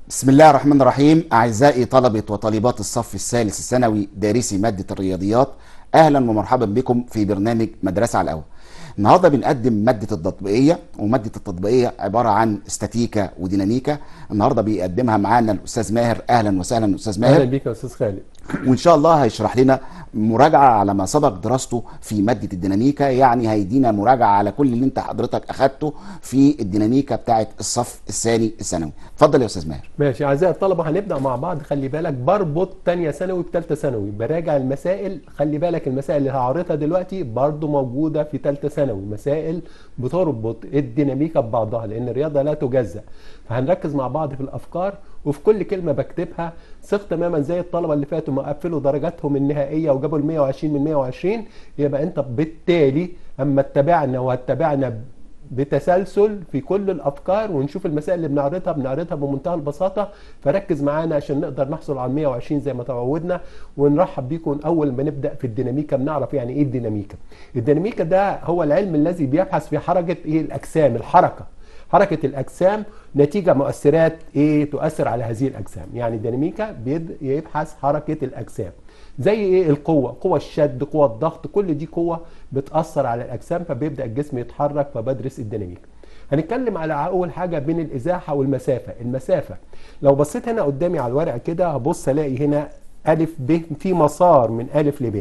بسم الله الرحمن الرحيم أعزائي طلبة وطالبات الصف الثالث الثانوي دارسي مادة الرياضيات أهلا ومرحبا بكم في برنامج مدرسة على الأول النهارده بنقدم مادة التطبيقية ومادة التطبيقية عبارة عن استاتيكا وديناميكا النهارده بيقدمها معانا الأستاذ ماهر أهلا وسهلا أستاذ اهلا ماهر بيك يا استاذ خالد وإن شاء الله هيشرح لنا مراجعة على ما سبق دراسته في مادة الديناميكا يعني هيدينا مراجعة على كل اللي أنت حضرتك أخدته في الديناميكا بتاعة الصف الثاني الثانوي اتفضل يا أستاذ ماهر ماشي اعزائي الطلبه هنبدا مع بعض خلي بالك بربط تانية ثانوي بثالثه ثانوي براجع المسائل خلي بالك المسائل اللي هعرضها دلوقتي برضو موجوده في ثالثه ثانوي مسائل بتربط الديناميكا ببعضها لان الرياضه لا تجزأ فهنركز مع بعض في الافكار وفي كل كلمه بكتبها ثق تماما زي الطلبه اللي فاتوا ما قفلوا درجاتهم النهائيه وجابوا ال 120 من 120 يبقى انت بالتالي اما اتبعنا واتبعنا بتسلسل في كل الافكار ونشوف المسائل اللي بنعرضها بنعرضها بمنتهى البساطه فركز معانا عشان نقدر نحصل على 120 زي ما تعودنا ونرحب بيكم اول ما نبدا في الديناميكا بنعرف يعني ايه الديناميكا الديناميكا ده هو العلم الذي بيبحث في حركه ايه الاجسام الحركه حركه الاجسام نتيجه مؤثرات ايه تؤثر على هذه الاجسام يعني الديناميكا بيد- يبحث حركه الاجسام زي ايه القوه قوه الشد قوه الضغط كل دي قوه بتاثر على الاجسام فبيبدا الجسم يتحرك فبدرس الديناميكا هنتكلم على اول حاجه بين الازاحه والمسافه المسافه لو بصيت هنا قدامي على الورقه كده هبص الاقي هنا الف ب في مسار من الف لب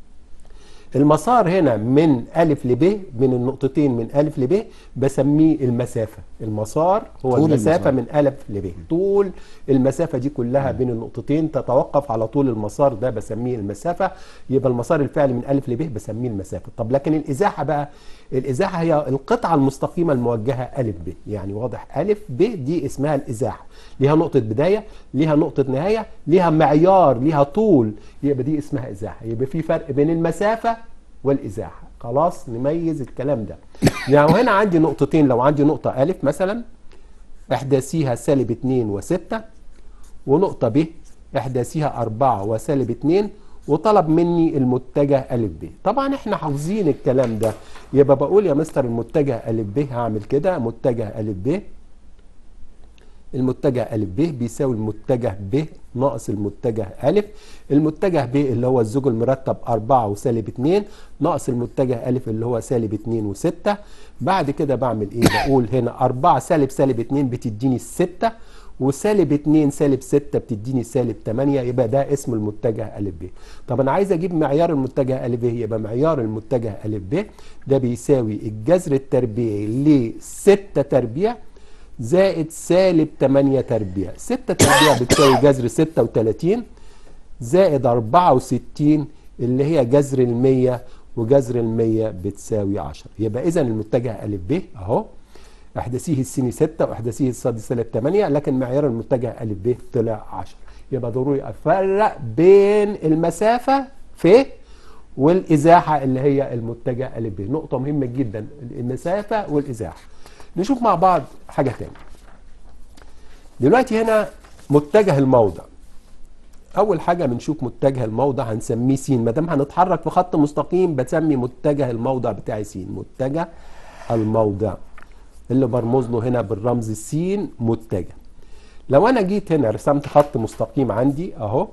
المسار هنا من ألف لب من النقطتين من ألف لب بسميه المسافة المسار هو طول المسافة المسار. من ألف لب طول المسافة دي كلها بين النقطتين تتوقف على طول المسار ده بسميه المسافة يبقى المسار الفعلي من ألف لب بسميه المسافة طب لكن الإزاحة بقى الإزاحة هي القطعة المستقيمة الموجهة ألف ب يعني واضح ألف ب دي اسمها الإزاحة ليها نقطة بداية ليها نقطة نهاية ليها معيار ليها طول يبقى دي اسمها إزاحة يبقى في فرق بين المسافة والإزاحة خلاص نميز الكلام ده يعني هنا عندي نقطتين لو عندي نقطة ألف مثلا إحداثيها سالب 2 و6 ونقطة ب إحداثيها 4 وسالب 2 وطلب مني المتجه ألف ب طبعا احنا حافظين الكلام ده يبقى بقول يا مستر المتجه ألف ب هعمل كده متجه ألف ب المتجه ألف ب بيساوي المتجه ب ناقص المتجه ألف المتجه ب اللي هو الزوج المرتب 4 وسالب 2 ناقص المتجه ألف اللي هو سالب 2 و6 بعد كده بعمل ايه بقول هنا 4 سالب سالب 2 بتديني 6 وسالب 2 سالب 6 بتديني سالب 8 يبقى ده اسم المتجه ألف ب طب انا عايز اجيب معيار المتجه ألف ب يبقى معيار المتجه ألف ب ده بيساوي الجذر التربيعي ل 6 تربيع زائد سالب 8 تربيع 6 تربيع بتساوي جذر 36 زائد 64 اللي هي جذر ال 100 وجذر ال 100 بتساوي 10 يبقى اذا المتجه ا ب اهو احداثيه السيني 6 واحداثيه الصاد سالب 8 لكن معيار المتجه ا ب طلع 10 يبقى ضروري افرق بين المسافه في والازاحه اللي هي المتجه ا ب نقطه مهمه جدا المسافه والازاحه نشوف مع بعض حاجه تانية دلوقتي هنا متجه الموضع اول حاجه بنشوف متجه الموضع هنسميه س ما دام هنتحرك في خط مستقيم بسمي متجه الموضع بتاعي س متجه الموضع اللي برمز له هنا بالرمز س متجه لو انا جيت هنا رسمت خط مستقيم عندي اهو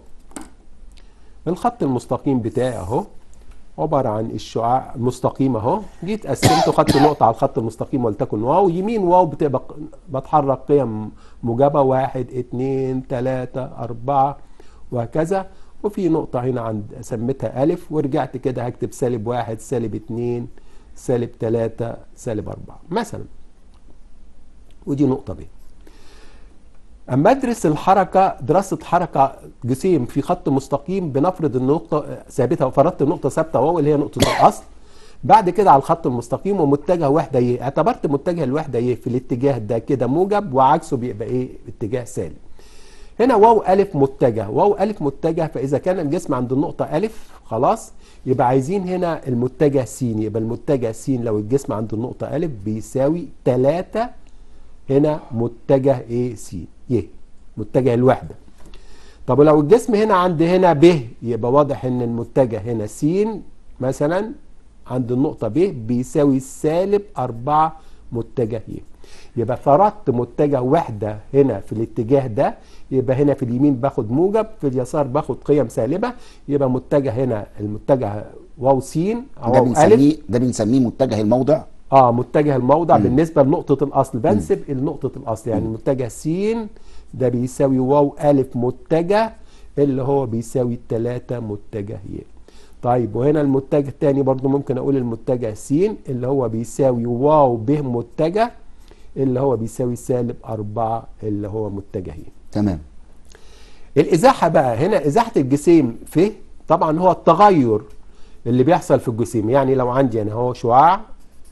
الخط المستقيم بتاعي اهو عبارة عن الشعاع مستقيم اهو جيت قسمته خدت نقطة على الخط المستقيم ولتكن واو يمين واو بتبقى بتحرك قيم موجبة واحد اتنين تلاتة أربعة وهكذا وفي نقطة هنا عند سميتها ألف ورجعت كده هكتب سالب واحد سالب اتنين سالب تلاتة سالب أربعة مثلا ودي نقطة ب اما ادرس الحركه دراسه حركه جسيم في خط مستقيم بنفرض النقطه ثابته وفرضت النقطه ثابته واو اللي هي نقطه الاصل بعد كده على الخط المستقيم ومتجه وحده ي اعتبرت متجه الوحده ي في الاتجاه ده كده موجب وعكسه بيبقى ايه اتجاه سالب هنا واو ألف متجه واو ألف متجه فإذا كان الجسم عند النقطة ألف خلاص يبقى عايزين هنا المتجه س يبقى المتجه س لو الجسم عند النقطة ألف بيساوي 3 هنا متجه ايه س ي متجه الوحدة طب ولو الجسم هنا عند هنا ب يبقى واضح ان المتجه هنا س مثلا عند النقطة ب بيساوي سالب 4 متجه ي يبقى فرضت متجه وحده هنا في الاتجاه ده يبقى هنا في اليمين باخد موجب في اليسار باخد قيم سالبه يبقى متجه هنا المتجه واو س ده او واو الف بنسميه ده بنسميه متجه الموضع اه متجه الموضع بالنسبه لنقطه الاصل بنسب لنقطه الاصل يعني متجه س ده بيساوي واو الف متجه اللي هو بيساوي 3 متجه ي طيب وهنا المتجه الثاني برضو ممكن اقول المتجه س اللي هو بيساوي واو ب متجه اللي هو بيساوي سالب 4 اللي هو متجه ي تمام الازاحه بقى هنا ازاحه الجسيم في طبعا هو التغير اللي بيحصل في الجسيم يعني لو عندي انا هو شعاع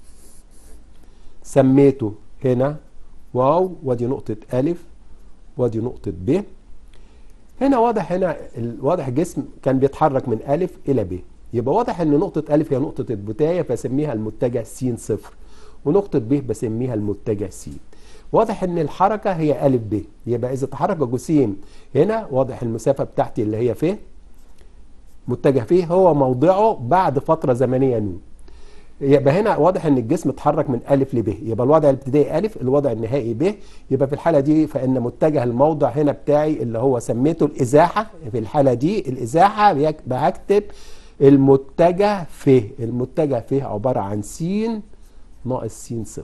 سميته هنا واو ودي نقطة ألف ودي نقطة ب هنا واضح هنا ال- واضح الجسم كان بيتحرك من ألف إلى ب يبقى واضح إن نقطة ألف هي نقطة البداية فسميها المتجه س صفر ونقطة ب بسميها المتجه س واضح إن الحركة هي ألف ب يبقى إذا تحرك جسيم هنا واضح المسافة بتاعتي اللي هي ف متجه فيه هو موضعه بعد فترة زمنية نون يبقى هنا واضح ان الجسم اتحرك من الف لب يبقى الوضع الابتدائي الف الوضع النهائي ب يبقى في الحاله دي فان متجه الموضع هنا بتاعي اللي هو سميته الازاحه في الحاله دي الازاحه بيك- بكتب المتجه ف المتجه ف عباره عن س ناقص س صفر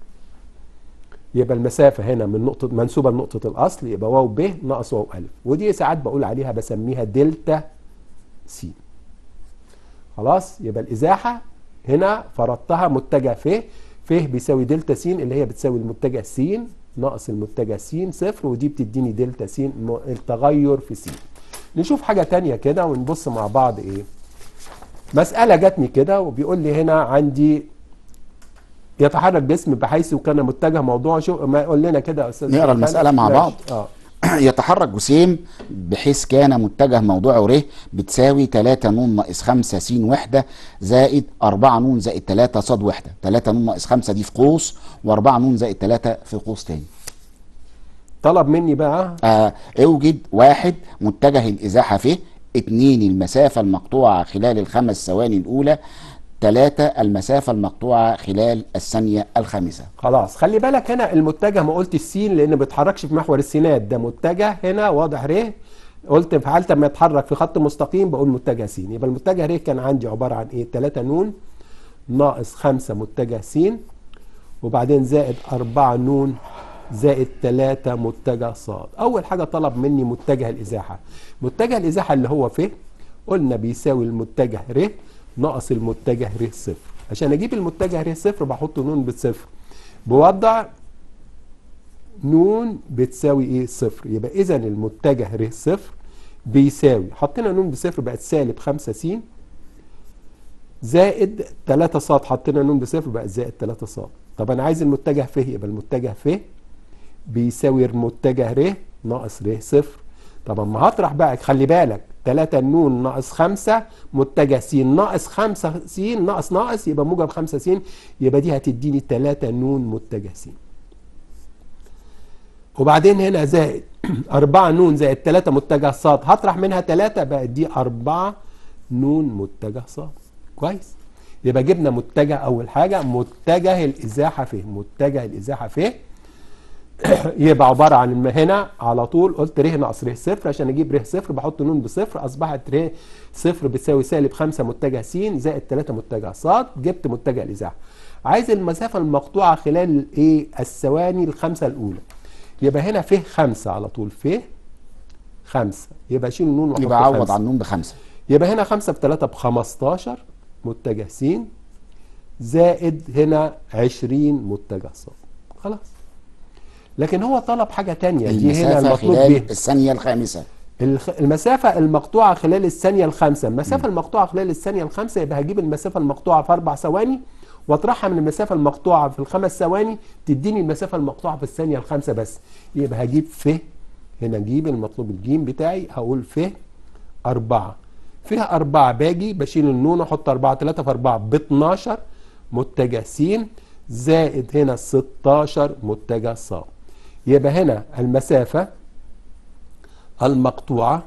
يبقى المسافه هنا من نقطه منسوبه لنقطه الاصل يبقى واو ب ناقص واو الف ودي ساعات بقول عليها بسميها دلتا س خلاص يبقى الازاحه هنا فرضتها متجه ف ف بيساوي دلتا س اللي هي بتساوي المتجه س ناقص المتجه س صفر ودي بتديني دلتا س م- التغير في س نشوف حاجه تانية كده ونبص مع بعض ايه مساله جاتني كده وبيقول لي هنا عندي يتحرك جسم بحيث كان متجه موضوع شو ما يقول لنا كده يا استاذ نقرا سلطان؟ المسألة مع ماشي. بعض. اه يتحرك جسيم بحيث كان متجه موضوعه ر بتساوي 3 ن ناقص 5 س وحده زائد 4 ن زائد 3 ص وحده 3 ن ناقص 5 دي في قوس و4 ن زائد 3 في قوس تاني طلب مني بقى آه اوجد واحد متجه الازاحه فيه اتنين المسافه المقطوعه خلال الخمس ثواني الاولى ثلاثة المسافة المقطوعة خلال الثانية الخامسة خلاص خلي بالك هنا المتجه ما قلت السين لان ما بيتحركش في محور السينات ده متجه هنا واضح ر قلت في حاله ما يتحرك في خط مستقيم بقول متجه س يبقى المتجه ر كان عندي عباره عن ايه 3 ن ناقص 5 متجه س وبعدين زائد 4 ن زائد 3 متجه ص اول حاجه طلب مني متجه الازاحه متجه الازاحه اللي هو ف قلنا بيساوي المتجه ر ناقص المتجه ر صفر عشان اجيب المتجه ر صفر بحط ن بصفر بوضع ن بتساوي ايه صفر يبقى اذا المتجه ر صفر بيساوي حطينا ن بصفر بقت سالب 5 س زائد 3 ص حطينا ن بصفر بقت زائد 3 ص طب انا عايز المتجه ف يبقى المتجه ف بيساوي المتجه ر ناقص ر صفر طب اما هطرح بقى خلي بالك 3 ن ناقص 5 متجه س ناقص 5 س ناقص ناقص يبقى موجب 5 س يبقى دي هتديني 3 ن متجه س وبعدين هنا زائد 4 ن زائد 3 متجه ص هطرح منها 3 بقت دي 4 ن متجه ص كويس يبقى جبنا متجه اول حاجه متجه الازاحه فيه متجه الازاحه فيه يبقى عباره عن الم- هنا على طول قلت ر ناقص ر صفر عشان اجيب ر صفر بحط ن بصفر اصبحت ر صفر بتساوي سالب 5 متجه س زائد 3 متجه ص جبت متجه الازاحه عايز المسافه المقطوعه خلال ايه الثواني الخمسه الاولى يبقى هنا ف 5 على طول ف 5 يبقى اشيل النون واحط يبقى عوض خمسة. عن نون بخمسة يبقى هنا 5 في 3 ب 15 متجه س زائد هنا 20 متجه ص خلاص لكن هو طلب حاجة تانية دي هنا المسافة المطلوب خلال به الثانية الخامسة الخ- المسافة المقطوعة خلال الثانية الخامسة المسافة المقطوعة خلال الثانية الخامسة يبقى هجيب المسافة المقطوعة في أربع ثواني واطرحها من المسافة المقطوعة في الخمس ثواني تديني المسافة المقطوعة في الثانية الخامسة بس يبقى هجيب ف هنا اجيب المطلوب الجيم بتاعي هقول ف أربعة فيها أربعة باجي بشيل النون أحط أربعة تلاتة في أربعة ب 12 متجه س زائد هنا 16 متجه ص يبقى هنا المسافة المقطوعة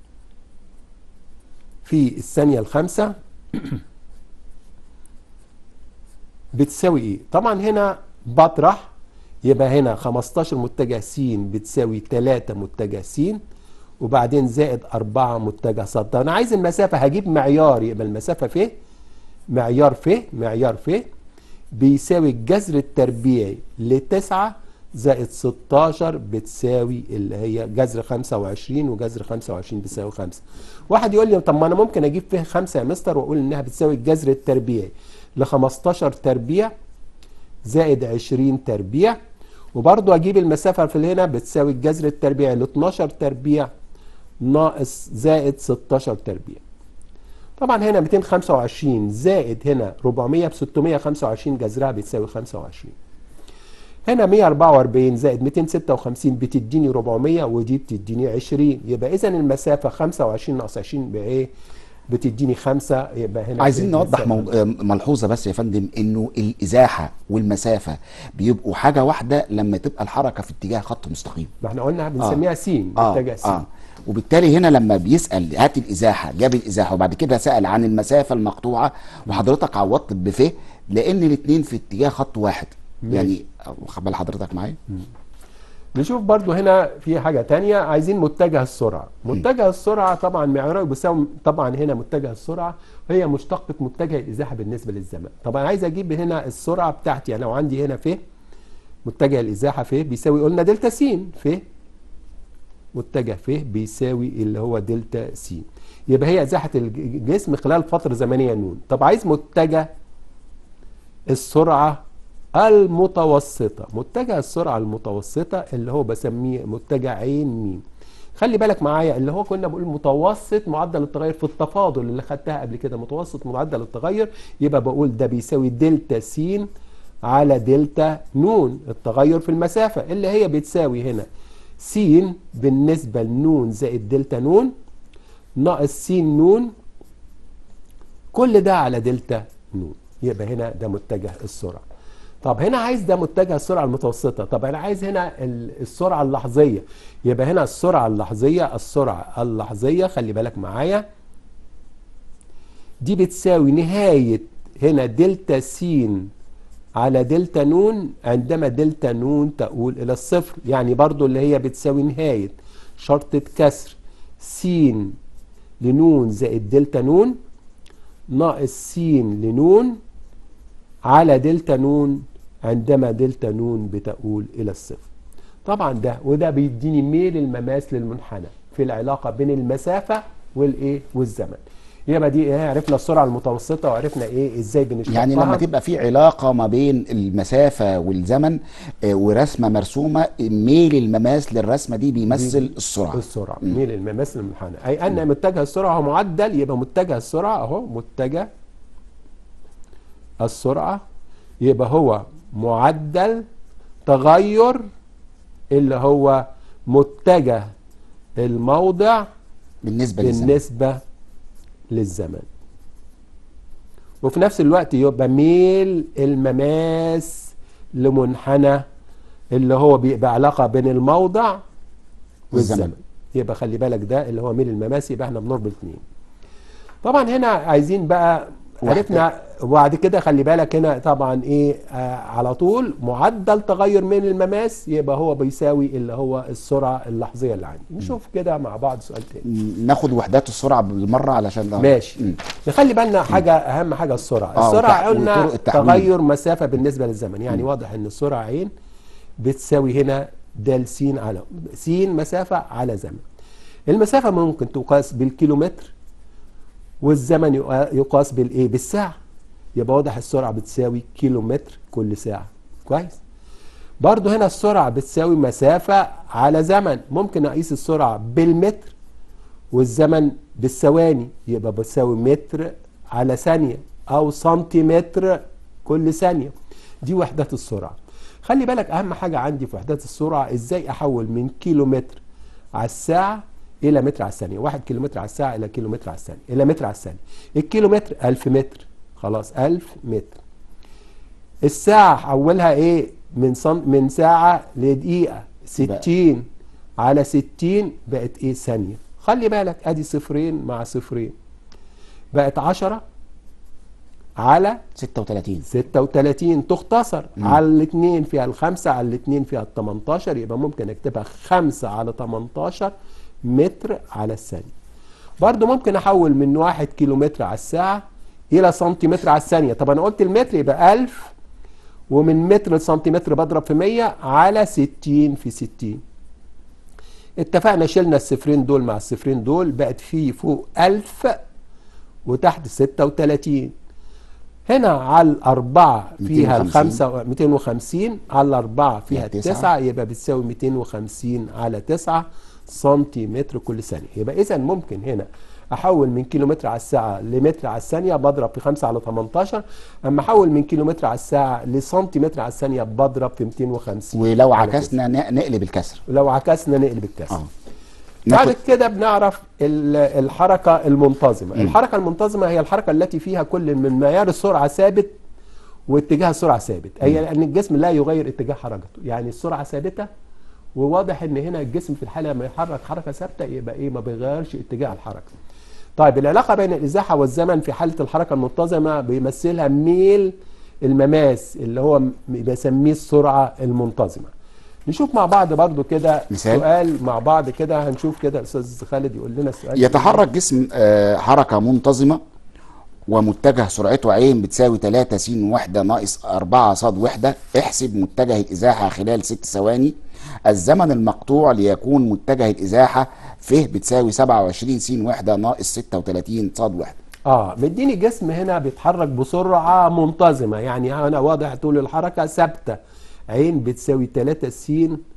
في الثانية الخامسة بتساوي ايه؟ طبعا هنا بطرح يبقى هنا 15 متجه س بتساوي 3 متجه س وبعدين زائد 4 متجه ص طب انا عايز المسافه هجيب معيار يبقى المسافه ف معيار ف معيار ف بيساوي الجذر التربيعي لتسعة زائد 16 بتساوي اللي هي جذر 25 وجذر 25 بتساوي 5 واحد يقول لي طب ما انا ممكن اجيب فيه 5 يا مستر واقول انها بتساوي الجذر التربيعي ل 15 تربيع زائد 20 تربيع وبرضه اجيب المسافه في هنا بتساوي الجذر التربيعي ل 12 تربيع ناقص زائد 16 تربيع طبعا هنا 225 زائد هنا 400 ب 625 جذرها بتساوي 25 هنا 144 زائد 256 بتديني 400 ودي بتديني 20 يبقى اذا المسافه 25 ناقص 20 بايه؟ بتديني 5 يبقى هنا عايزين نوضح المسافة- مو... آه، ملحوظه بس يا فندم انه الازاحه والمسافه بيبقوا حاجه واحده لما تبقى الحركه في اتجاه خط مستقيم ما احنا قلنا بنسميها س اه متجه س اه وبالتالي هنا لما بيسال هات الازاحه جاب الازاحه وبعد كده سال عن المسافه المقطوعه وحضرتك عوضت بفه لان الاثنين في اتجاه خط واحد يعني واخد بال حضرتك معايا نشوف برضو هنا في حاجة تانية عايزين متجه السرعة متجه السرعة طبعا معياره بيساوي طبعا هنا متجه السرعة هي مشتقة متجه الإزاحة بالنسبة للزمن طبعا عايز أجيب هنا السرعة بتاعتي يعني لو عندي هنا ف متجه الإزاحة ف بيساوي قلنا دلتا س ف متجه ف بيساوي اللي هو دلتا س يبقى هي إزاحة الجسم خلال فترة زمنية نون طب عايز متجه السرعة المتوسطة متجه السرعة المتوسطة اللي هو بسميه متجه عين ميم خلي بالك معايا اللي هو كنا بنقول متوسط معدل التغير في التفاضل اللي خدتها قبل كده متوسط معدل التغير يبقى بقول ده بيساوي دلتا س على دلتا نون التغير في المسافة اللي هي بتساوي هنا س بالنسبة لنون زائد دلتا نون ناقص س نون كل ده على دلتا نون يبقى هنا ده متجه السرعة طب هنا عايز ده متجه السرعة المتوسطة طب أنا عايز هنا ال- السرعة اللحظية يبقى هنا السرعة اللحظية السرعة اللحظية خلي بالك معايا دي بتساوي نهاية هنا دلتا س على دلتا نون عندما دلتا نون تؤول إلى الصفر يعني برضو اللي هي بتساوي نهاية شرطة كسر س لنون زائد دلتا نون ناقص س لنون على دلتا نون عندما دلتا نون بتؤول إلى الصفر طبعا ده وده بيديني ميل المماس للمنحنى في العلاقة بين المسافة والإيه والزمن يبقى دي ايه عرفنا السرعة المتوسطة وعرفنا ايه ازاي بنشتغل يعني لما تبقى في علاقه ما بين المسافه والزمن آه، ورسمه مرسومه ميل المماس للرسمه دي بيمثل السرعه السرعة ميل المماس للمنحنى أي أن متجه السرعة هو معدل يبقى متجه السرعة أهو متجه السرعة يبقى هو معدل تغير اللي هو متجه الموضع بالنسبه للزمن بالنسبة للزمن وفي نفس الوقت يبقى ميل المماس لمنحنى اللي هو بيبقى علاقة بين الموضع والزمن. والزمن يبقى خلي بالك ده اللي هو ميل المماس يبقى احنا بنربط اتنين طبعا هنا عايزين بقى واحدة. عرفنا وبعد كده خلي بالك هنا طبعا ايه آه على طول معدل تغير من المماس يبقى هو بيساوي اللي هو السرعه اللحظيه اللي عندي نشوف كده مع بعض سؤال تاني ناخد وحدات السرعه بالمره علشان ده ماشي مم. نخلي بالنا حاجه اهم حاجه السرعه آه، السرعه وتح- قلنا وطرق التحويل. تغير مسافه بالنسبه للزمن يعني واضح ان السرعه عين بتساوي هنا د س على س مسافه على زمن المسافه ممكن تقاس بالكيلومتر والزمن يقا- يقاس بالايه بالساعه يبقى واضح السرعه بتساوي كيلومتر كل ساعه كويس برضو هنا السرعه بتساوي مسافه على زمن ممكن اقيس السرعه بالمتر والزمن بالثواني يبقى بتساوي متر على ثانية أو سنتيمتر كل ثانية دي وحدات السرعة خلي بالك أهم حاجة عندي في وحدات السرعة إزاي أحول من كيلو متر على الساعة إلى متر على الثانية واحد كيلو متر على الساعة إلى كيلو متر على الثانية إلى متر على الثانية الكيلو متر ألف متر خلاص ألف متر الساعة حولها إيه من صن... من ساعة لدقيقة ستين على ستين بقت إيه ثانية خلي بالك أدي صفرين مع صفرين بقت عشرة على 36 36 تختصر على الاثنين فيها الخمسة على الاثنين فيها ال 18 يبقى ممكن اكتبها 5 على 18 متر على الثانية برضو ممكن احول من 1 كيلو متر على الساعة الى سنتيمتر على الثانية طب انا قلت المتر يبقى 1000 ومن متر لسنتيمتر بضرب في 100 على 60 في 60 اتفقنا شلنا الصفرين دول مع الصفرين دول بقت في فوق 1000 وتحت 36 هنا على الأربعة فيها 250. الخمسة 250 على الأربعة فيها تسعة. التسعة يبقى بتساوي 250 على 9 سنتيمتر كل ثانية يبقى إذا ممكن هنا أحول من كيلومتر على الساعة لمتر على الثانية بضرب في 5 على 18 أما أحول من كيلومتر على الساعة لسنتيمتر على الثانية بضرب في 250 ولو على عكسنا ن- نقلب الكسر لو عكسنا نقلب الكسر اه بعد ناخد كده بنعرف ال- الحركة المنتظمة الحركة المنتظمة هي الحركة التي فيها كل من معيار السرعة ثابت واتجاه السرعة ثابت أي لأن الجسم لا يغير اتجاه حركته يعني السرعة ثابتة وواضح ان هنا الجسم في الحالة لما يحرك حركة ثابتة يبقى ايه ما بيغيرش اتجاه الحركة طيب العلاقة بين الإزاحة والزمن في حالة الحركة المنتظمة بيمثلها ميل المماس اللي هو م- بيسميه السرعة المنتظمة نشوف مع بعض برضو كده مثال. سؤال مع بعض كده هنشوف كده الأستاذ خالد يقول لنا السؤال يتحرك جسم آه، حركة منتظمة ومتجه سرعته عين بتساوي 3 س وحدة ناقص 4 ص وحدة احسب متجه الإزاحة خلال 6 ثواني الزمن المقطوع ليكون متجه الإزاحة ف بتساوي 27 س وحدة ناقص 36 ص وحدة اه مديني جسم هنا بيتحرك بسرعة منتظمة يعني هنا واضح طول الحركة ثابتة عين بتساوي 3 س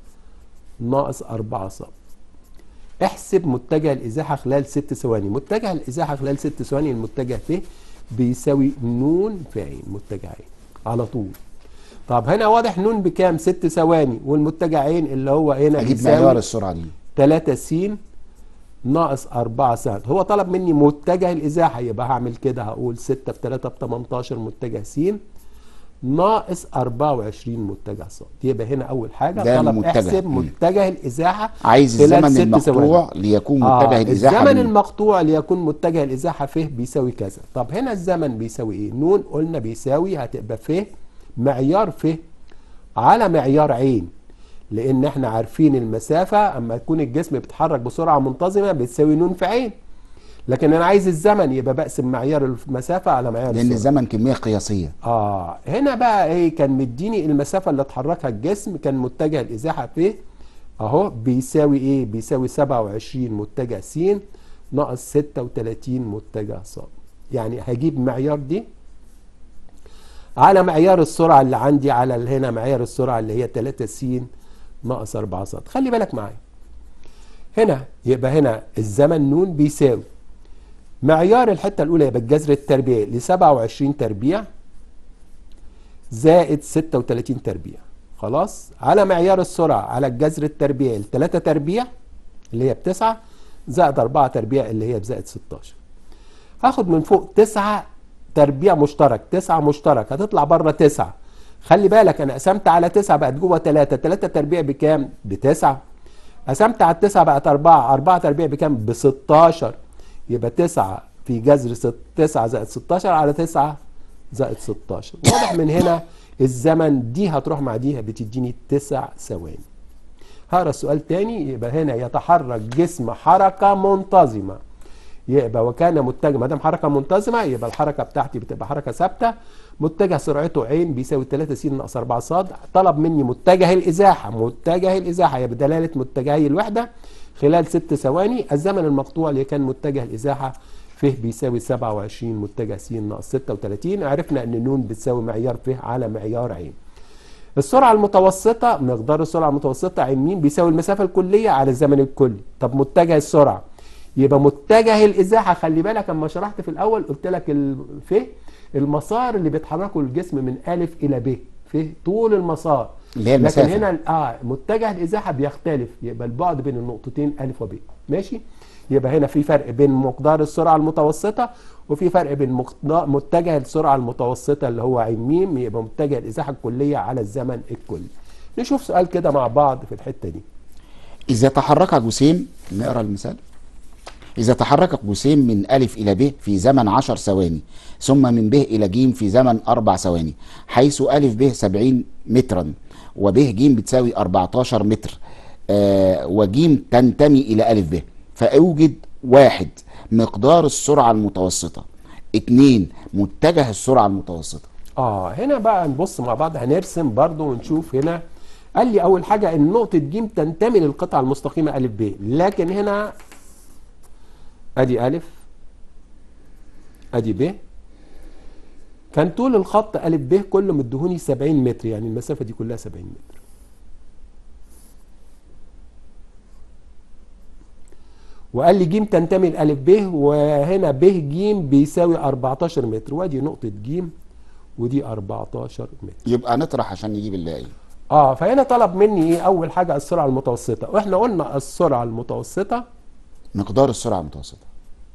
ناقص 4 ص احسب متجه الإزاحة خلال 6 ثواني متجه الإزاحة خلال 6 ثواني المتجه ف بيساوي نون في عين متجه عين على طول طب هنا واضح نون بكام 6 ثواني والمتجه عين اللي هو هنا أجيب معيار بيساوي السرعة دي 3 س ناقص 4 س هو طلب مني متجه الازاحه يبقى هعمل كده هقول 6 في 3 ب 18 متجه س ناقص 24 متجه ص يبقى هنا اول حاجه ده طلب المتجه. احسب مم. متجه الازاحه عايز خلال الزمن ست ثواني. المقطوع ليكون متجه آه الإزاحة الزمن من- المقطوع ليكون متجه الازاحه ف بيساوي كذا طب هنا الزمن بيساوي ايه نون قلنا بيساوي هتبقى ف معيار ف على معيار عين لان احنا عارفين المسافه اما يكون الجسم بيتحرك بسرعه منتظمه بتساوي نون في عين لكن انا عايز الزمن يبقى بقسم معيار المسافه على معيار لأن السرعه الزمن كمية قياسية اه هنا بقى ايه كان مديني المسافه اللي اتحركها الجسم كان متجه الازاحه ف اهو بيساوي ايه بيساوي 27 متجه س ناقص 36 متجه ص يعني هجيب معيار دي على معيار السرعه اللي عندي على ال- هنا معيار السرعه اللي هي 3 س ناقص 4 ص خلي بالك معايا هنا يبقى هنا الزمن نون بيساوي معيار الحته الاولى يبقى الجذر التربيعي ل 27 تربيع زائد 36 تربيع خلاص على معيار السرعه على الجذر التربيعي ل 3 تربيع اللي هي بتسعة زائد 4 تربيع اللي هي بزائد 16 هاخد من فوق 9 تربيع مشترك 9 مشترك هتطلع بره 9 خلي بالك انا قسمت على 9 بقت جوه 3 3 تربيع بكام بتسعة قسمت على 9 بقت 4 4 تربيع بكام ب 16 يبقى 9 في جذر ست- 9 زائد 16 على 9 زائد 16 واضح من هنا الزمن دي هتروح مع دي بتديني 9 ثواني هقرا السؤال تاني يبقى هنا يتحرك جسم حركه منتظمه يبقى وكان متجه ما دام حركه منتظمه يبقى الحركه بتاعتي بتبقى حركه ثابته متجه سرعته عين بيساوي 3 س ناقص 4 ص طلب مني متجه الازاحه متجه الازاحه هي بدلاله متجهي الوحده خلال 6 ثواني الزمن المقطوع اللي كان متجه الازاحه ف بيساوي 27 متجه س ناقص 36 عرفنا ان نون بتساوي معيار ف على معيار عين السرعة المتوسطة مقدار السرعة المتوسطة عين مين بيساوي المسافة الكلية على الزمن الكلي طب متجه السرعة يبقى متجه الإزاحة خلي بالك اما شرحت في الأول قلت لك ال- ف المسار اللي بيتحركه الجسم من ألف إلى ب ف طول المسار اللي هي المسافة. لكن هنا اه متجه الإزاحة بيختلف يبقى البعد بين النقطتين ألف وب ماشي يبقى هنا في فرق بين مقدار السرعة المتوسطة وفي فرق بين مقدار- متجه السرعة المتوسطة اللي هو عين ميم يبقى متجه الإزاحة الكلية على الزمن الكلي نشوف سؤال كده مع بعض في الحتة دي إذا تحرك جسيم نقرأ المثال إذا تحرك قوسين من ألف إلى ب في زمن 10 ثواني ثم من ب إلى ج في زمن 4 ثواني حيث ألف ب 70 مترا وب ج بتساوي 14 متر آه وج تنتمي إلى ألف ب فأوجد واحد مقدار السرعة المتوسطة اتنين متجه السرعة المتوسطة اه هنا بقى نبص مع بعض هنرسم برضو ونشوف هنا قال لي اول حاجه ان نقطه ج تنتمي للقطعه المستقيمه ا ب لكن هنا ادي ا ادي ب كان طول الخط ا ب كله مديهوني 70 متر يعني المسافه دي كلها 70 متر وقال لي ج تنتمي ل ب وهنا ب ج بيساوي 14 متر وادي نقطه ج ودي 14 متر يبقى نطرح عشان نجيب اللاقي اه فهنا طلب مني ايه اول حاجه السرعه المتوسطه واحنا قلنا السرعه المتوسطه مقدار السرعة المتوسطة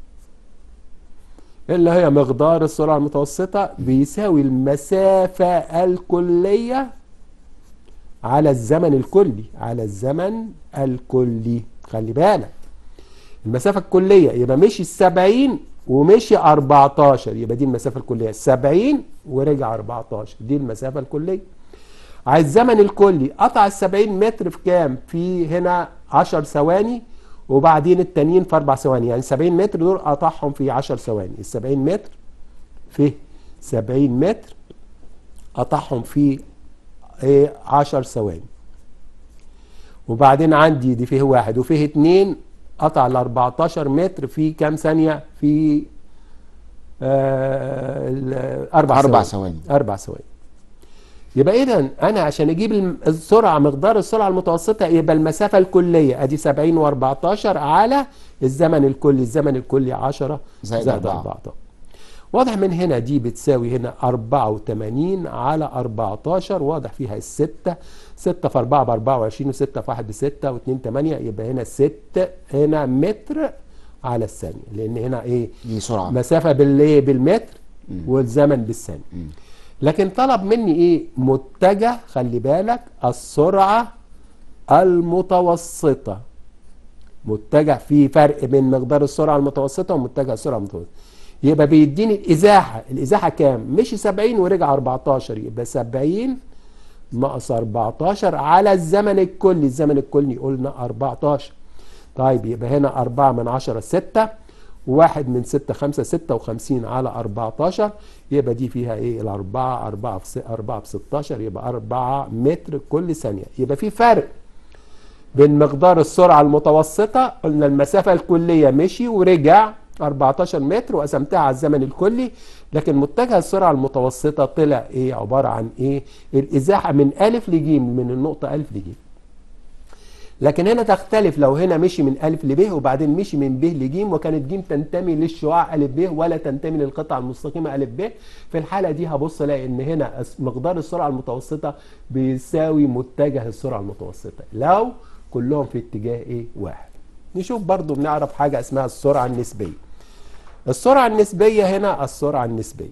اللي هي مقدار السرعه المتوسطه بيساوي المسافه الكليه على الزمن الكلي على الزمن الكلي خلي بالك المسافه الكليه يبقى مشي 70 ومشي 14 يبقى دي المسافه الكليه 70 ورجع 14 دي المسافه الكليه على الزمن الكلي قطع ال 70 متر في كام؟ في هنا 10 ثواني وبعدين التانيين في 4 ثواني يعني 70 متر دول قطعهم في 10 ثواني ال 70 متر في 70 متر قطعهم في ايه 10 ثواني وبعدين عندي دي فيه واحد وفيه اتنين قطع ال 14 متر في كام ثانية؟ في آه ال- أربع أربع ثواني ثواني. أربع ثواني يبقى إذا أنا عشان أجيب الم- السرعة مقدار السرعة المتوسطة يبقى المسافة الكلية أدي 70 و14 على الزمن الكلي الزمن الكلي 10 زائد زائد أربعة. 14 واضح من هنا دي بتساوي هنا 84 على 14 واضح فيها الستة 6 في 4 ب 24 و6 في 1 ب 6 و2 8 يبقى هنا 6 هنا متر على الثانية لأن هنا إيه دي سرعة مسافة بالإيه بالمتر والزمن بالثانية مم. لكن طلب مني إيه متجه خلي بالك السرعة المتوسطة متجه في فرق بين مقدار السرعه المتوسطه ومتجه السرعه المتوسطه يبقى بيديني الازاحه الازاحه كام مش 70 ورجع 14 يبقى 70 ناقص 14 على الزمن الكلي الزمن الكلي قلنا 14 طيب يبقى هنا 4 من 10 6 واحد من 6 5 56 على 14 يبقى دي فيها ايه الأربعة 4 في 4 في 16 يبقى 4 متر كل ثانية يبقى في فرق بين مقدار السرعة المتوسطة قلنا المسافة الكلية مشي ورجع 14 متر وقسمتها على الزمن الكلي لكن متجه السرعة المتوسطة طلع ايه عبارة عن ايه الازاحة من ألف لجيم من النقطة ألف لجيم لكن هنا تختلف لو هنا مشي من ألف لب وبعدين مشي من ب لجيم وكانت جيم تنتمي للشعاع ألف ب ولا تنتمي للقطعة المستقيمة ألف ب في الحالة دي هبص الاقي إن هنا مقدار السرعة المتوسطة بيساوي متجه السرعة المتوسطة لو كلهم في اتجاه ايه واحد نشوف برضو بنعرف حاجة اسمها السرعة النسبية السرعة النسبية هنا السرعة النسبية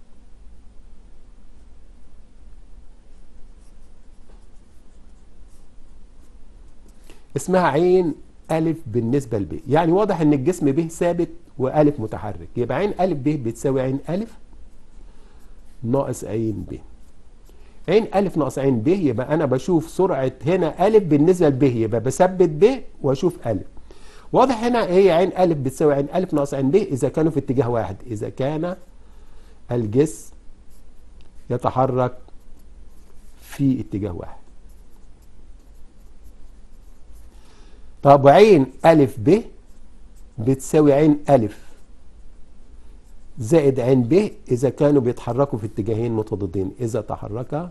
اسمها عين ألف بالنسبة لب يعني واضح ان الجسم ب ثابت وألف متحرك يبقى عين ألف ب بتساوي عين ألف ناقص عين ب عين ألف ناقص عين ب يبقى أنا بشوف سرعة هنا ألف بالنسبة لب يبقى بثبت ب وأشوف ألف واضح هنا هي عين ألف بتساوي عين ألف ناقص عين ب إذا كانوا في اتجاه واحد إذا كان الجسم يتحرك في اتجاه واحد طب وعين ألف ب بتساوي عين ألف زائد عين ب إذا كانوا بيتحركوا في اتجاهين متضادين إذا تحركا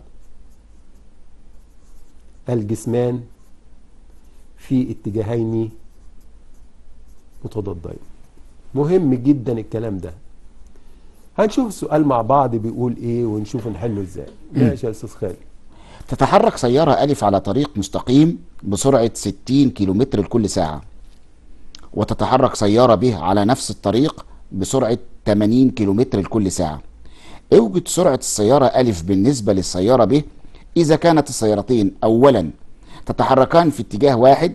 الجسمان في اتجاهين متضادين مهم جدا الكلام ده هنشوف السؤال مع بعض بيقول ايه ونشوف نحله ازاي ماشي يا استاذ خالد تتحرك سيارة ألف على طريق مستقيم بسرعة 60 كيلومتر لكل ساعة وتتحرك سيارة ب على نفس الطريق بسرعة 80 كيلومتر لكل ساعة اوجد سرعة السيارة ألف بالنسبة للسيارة ب إذا كانت السيارتين أولا تتحركان في اتجاه واحد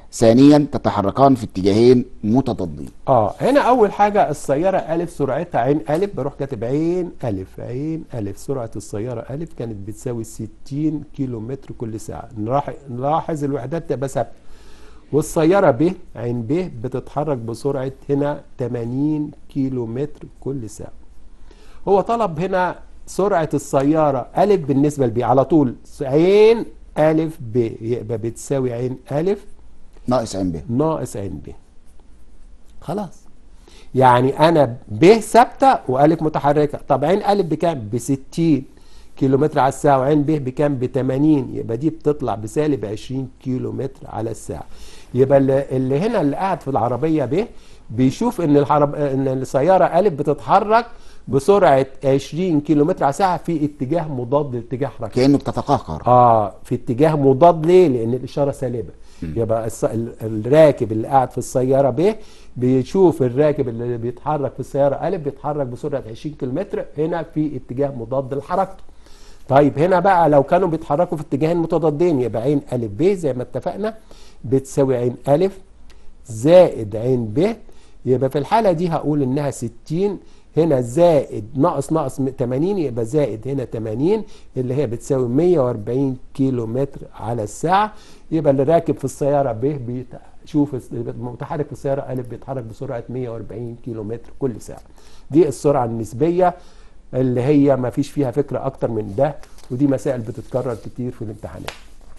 ثانيا تتحركان في اتجاهين متضادين اه هنا اول حاجه السياره الف سرعتها عين الف بروح كاتب عين الف عين الف سرعه السياره الف كانت بتساوي 60 كيلو متر كل ساعه نراح- نلاحظ الوحدات تبقى ثابته والسياره ب عين ب بتتحرك بسرعه هنا 80 كيلو متر كل ساعه هو طلب هنا سرعه السياره الف بالنسبه لب على طول عين الف ب يبقى بتساوي عين الف ناقص عين ب ناقص عين ب خلاص يعني انا ب ثابته والف متحركه طب عين الف بكام ب 60 كيلو متر على الساعه وعين ب بكام ب 80 يبقى دي بتطلع بسالب 20 كيلو متر على الساعه يبقى اللي, اللي هنا اللي قاعد في العربيه ب بيشوف ان الحرب ان السياره الف بتتحرك بسرعه 20 كيلو متر على الساعه في اتجاه مضاد لاتجاه حركتها كانه بتتقهقر اه في اتجاه مضاد ليه؟ لان الاشاره سالبه يبقى الس... ال- الراكب اللي قاعد في السياره ب بيشوف الراكب اللي بيتحرك في السياره ا بيتحرك بسرعه 20 كيلومتر هنا في اتجاه مضاد لحركته. طيب هنا بقى لو كانوا بيتحركوا في اتجاهين متضادين يبقى عين ا ب زي ما اتفقنا بتساوي عين ا زائد عين ب يبقى في الحالة دي هقول انها 60 هنا زائد ناقص ناقص 80 يبقى زائد هنا 80 اللي هي بتساوي 140 كيلو متر على الساعة يبقى اللي راكب في السيارة ب بيشوف المتحرك في السيارة أ بيتحرك بسرعة 140 كيلو متر كل ساعة دي السرعة النسبية اللي هي ما فيش فيها فكرة أكتر من ده ودي مسائل بتتكرر كتير في الامتحانات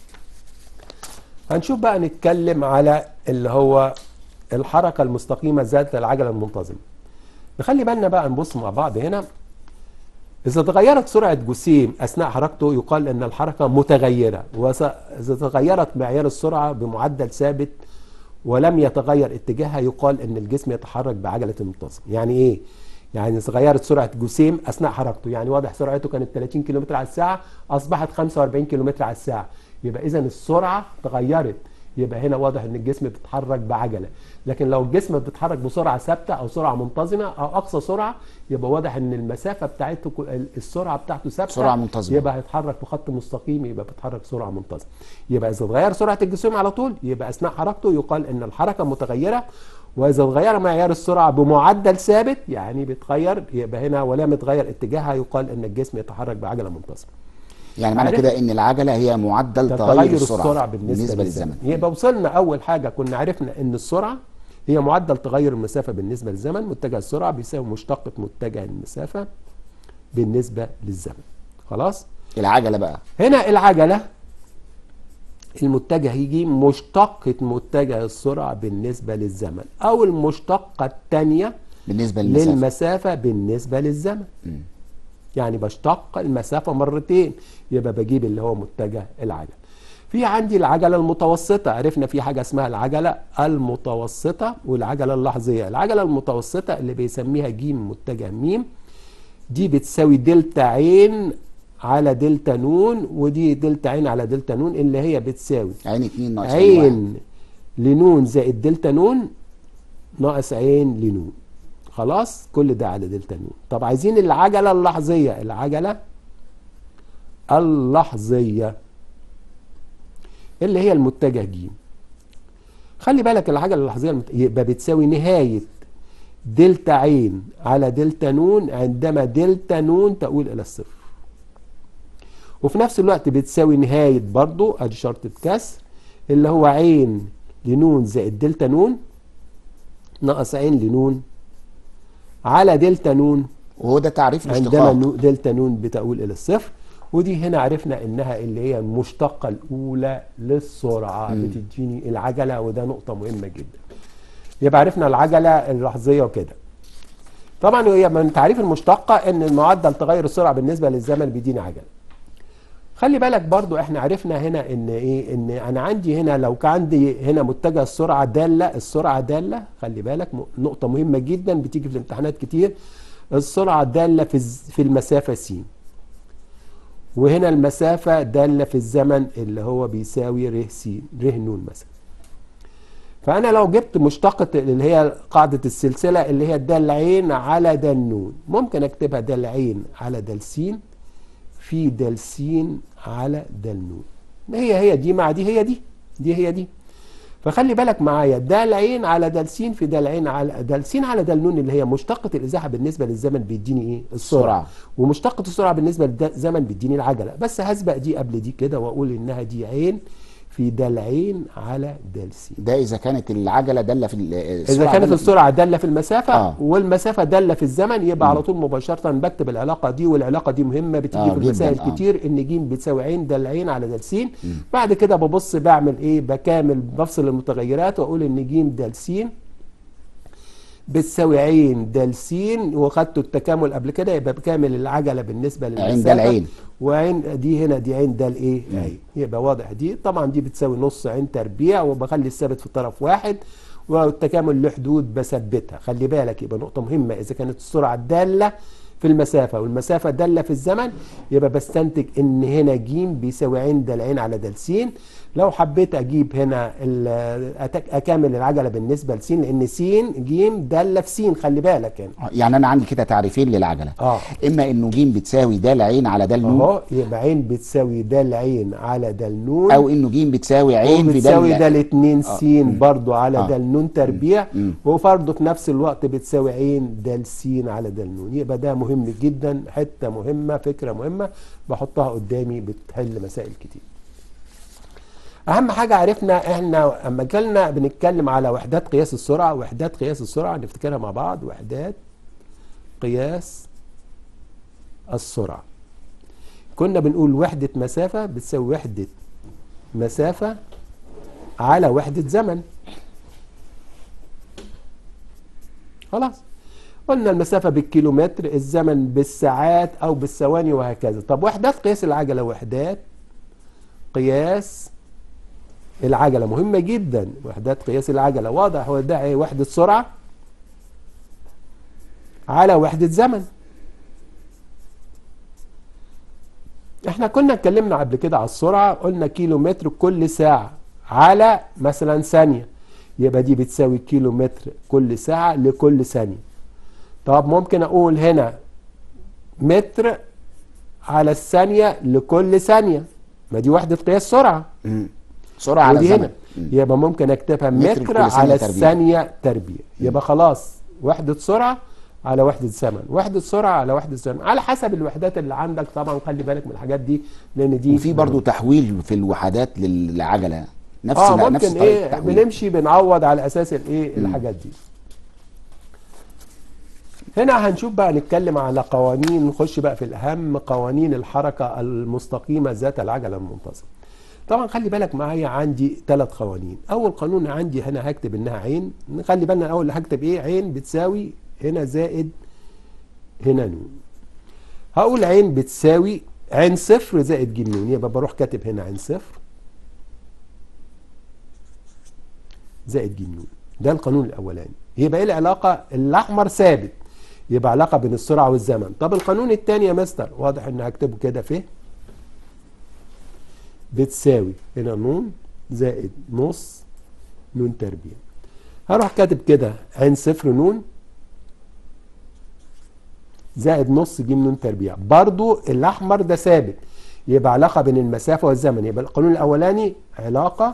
هنشوف بقى نتكلم على اللي هو الحركة المستقيمة ذات العجلة المنتظمة نخلي بالنا بقى نبص مع بعض هنا إذا تغيرت سرعة جسيم أثناء حركته يقال أن الحركة متغيرة وإذا تغيرت معيار السرعة بمعدل ثابت ولم يتغير اتجاهها يقال أن الجسم يتحرك بعجلة منتظمة يعني إيه؟ يعني إذا تغيرت سرعة جسيم أثناء حركته يعني واضح سرعته كانت 30 كم على الساعة أصبحت 45 كم على الساعة يبقى إذا السرعة تغيرت يبقى هنا واضح ان الجسم بيتحرك بعجله لكن لو الجسم بيتحرك بسرعه ثابته او سرعه منتظمه او اقصى سرعه يبقى واضح ان المسافه بتاعته كل- السرعه بتاعته ثابته سرعة منتظمة. يبقى هيتحرك بخط مستقيم يبقى بيتحرك بسرعه منتظمه يبقى اذا اتغير سرعه الجسم على طول يبقى اثناء حركته يقال ان الحركه متغيره واذا اتغير معيار السرعه بمعدل ثابت يعني بيتغير يبقى هنا ولا متغير اتجاهها يقال ان الجسم يتحرك بعجله منتظمه يعني معنى عرفت؟ كده ان العجله هي معدل ده تغير السرعه, بالنسبة, للزمن يبقى وصلنا أول حاجة كنا عرفنا إن السرعة هي معدل تغير المسافة بالنسبة للزمن متجه السرعة بيساوي مشتقة متجه المسافة بالنسبة للزمن خلاص العجله بقى هنا العجلة المتجه يجي مشتقة متجه السرعة بالنسبة للزمن أو المشتقة الثانية بالنسبه للمسافه للمسافة بالنسبة للزمن يعني بشتق المسافة مرتين يبقى بجيب اللي هو متجه العجل في عندي العجلة المتوسطة عرفنا في حاجة اسمها العجلة المتوسطة والعجلة اللحظية العجلة المتوسطة اللي بيسميها جيم متجه ميم دي بتساوي دلتا عين على دلتا نون ودي دلتا عين على دلتا نون اللي هي بتساوي عين 2 ناقص عين واحد. عين لنون زائد دلتا نون ناقص عين لنون خلاص كل ده على دلتا نون طب عايزين العجلة اللحظية العجلة اللحظية اللي هي المتجه ج خلي بالك العجلة اللحظية المت... يبقى بتساوي نهاية دلتا عين على دلتا نون عندما دلتا نون تؤول إلى الصفر وفي نفس الوقت بتساوي نهاية برضو ادي شرطة كسر اللي هو عين لنون زائد دلتا نون ناقص عين لنون على دلتا نون وهو ده تعريف عندما الاشتقاق نو- دلتا نون بتؤول الى الصفر ودي هنا عرفنا انها اللي هي المشتقة الاولى للسرعة بتديني العجلة وده نقطة مهمة جدا يبقى عرفنا العجلة اللحظية وكده طبعا هي من تعريف المشتقة ان معدل تغير السرعة بالنسبة للزمن بيديني عجلة خلي بالك برضو احنا عرفنا هنا ان ايه ان انا عندي هنا لو كان عندي هنا متجه السرعه داله السرعه داله خلي بالك م- نقطه مهمه جدا بتيجي في الامتحانات كتير السرعه داله في الز- في المسافه س وهنا المسافه داله في الزمن اللي هو بيساوي ر س ر ن مثلا فانا لو جبت مشتقة اللي هي قاعدة السلسلة اللي هي دال عين على دال نون ممكن اكتبها دال عين على دال س في دال س على دال نون هي هي دي مع دي هي دي دي هي دي فخلي بالك معايا ده العين على ده س في ده العين على ده س على ده النون اللي هي مشتقة الإزاحة بالنسبة للزمن بيديني إيه؟ السرعة سرعة. ومشتقة السرعة بالنسبة للزمن بيديني العجلة بس هسبق دي قبل دي كده وأقول إنها دي عين في ده العين على ده س ده اذا كانت العجله داله في ال- إذا السرعة كانت دالة في- السرعة دالة في المسافة آه. والمسافة دالة في الزمن يبقى على طول مباشرة بكتب العلاقة دي والعلاقة دي مهمة بتيجي آه، في جداً، المسائل آه. كتير إن ج بتساوي عين ده العين على ده س بعد كده ببص بعمل إيه بكامل بفصل المتغيرات وأقول إن ج ده س بتساوي عين د س وخدت التكامل قبل كده يبقى بكامل العجله بالنسبه للمسافه عين د العين. وعين دي هنا دي عين د الايه عين يبقى واضح دي طبعا دي بتساوي نص عين تربيع وبخلي الثابت في طرف واحد والتكامل له حدود بثبتها خلي بالك يبقى نقطه مهمه اذا كانت السرعه داله في المسافة والمسافة دالة في الزمن يبقى بستنتج ان هنا ج بيساوي عين د العين على د س لو حبيت اجيب هنا ال- أتك- اكامل العجلة بالنسبة ل س لان س ج دالة في س خلي بالك يعني يعني انا عندي كده تعريفين للعجله اه اما انه ج بتساوي د العين على د النون اهو يبقى عين بتساوي د العين على د النون او انه ج بتساوي عين في د بتساوي ال- ده الاتنين س برضو على آه. ده النون تربيع مم. وبرضه في نفس الوقت بتساوي عين ده السين على ده النون يبقى ده مهم جدا حته مهمه فكره مهمه بحطها قدامي بتحل مسائل كتير اهم حاجه عرفنا احنا اما جالنا بنتكلم على وحدات قياس السرعه وحدات قياس السرعه نفتكرها مع بعض وحدات قياس السرعه كنا بنقول وحده مسافه بتساوي وحده مسافه على وحده زمن خلاص قلنا المسافة بالكيلومتر الزمن بالساعات أو بالثواني وهكذا طب وحدات قياس العجلة وحدات قياس العجلة مهمة جدا وحدات قياس العجلة واضح هو ده إيه؟ وحدة سرعة على وحدة زمن احنا كنا اتكلمنا قبل كده على السرعة قلنا كيلو متر كل ساعة على مثلا ثانية يبقى دي بتساوي كيلو متر كل ساعة لكل ثانية طب ممكن اقول هنا متر على الثانية لكل ثانية ما دي وحدة قياس سرعة مم. سرعه على ودي زمن هنا يبقى ممكن اكتبها متر متر لكل ثانية على تربيع. الثانية تربيع يبقى خلاص وحدة سرعة على وحدة زمن وحدة سرعة على وحدة زمن على حسب الوحدات اللي عندك طبعا خلي بالك من الحاجات دي لان دي وفي برضو تحويل في الوحدات للعجله نفس اه نفس ممكن طريقة ايه التحويل. بنمشي بنعوض على اساس الايه الحاجات دي هنا هنشوف بقى نتكلم على قوانين نخش بقى في الاهم قوانين الحركه المستقيمه ذات العجله المنتظمه طبعا خلي بالك معايا عندي ثلاث قوانين اول قانون عندي هنا هكتب انها عين نخلي بالنا الاول هكتب ايه عين بتساوي هنا زائد هنا نون هقول عين بتساوي عين صفر زائد ج نون يبقى بروح كاتب هنا عين صفر زائد ج نون ده القانون الاولاني يبقى ايه العلاقه الاحمر ثابت يبقى علاقه بين السرعه والزمن طب القانون الثاني يا مستر واضح ان هكتبه كده فيه بتساوي هنا نون زائد نص نون تربيع هروح كاتب كده عين صفر نون زائد نص ج نون تربيع برضو الاحمر ده ثابت يبقى علاقه بين المسافه والزمن يبقى القانون الاولاني علاقه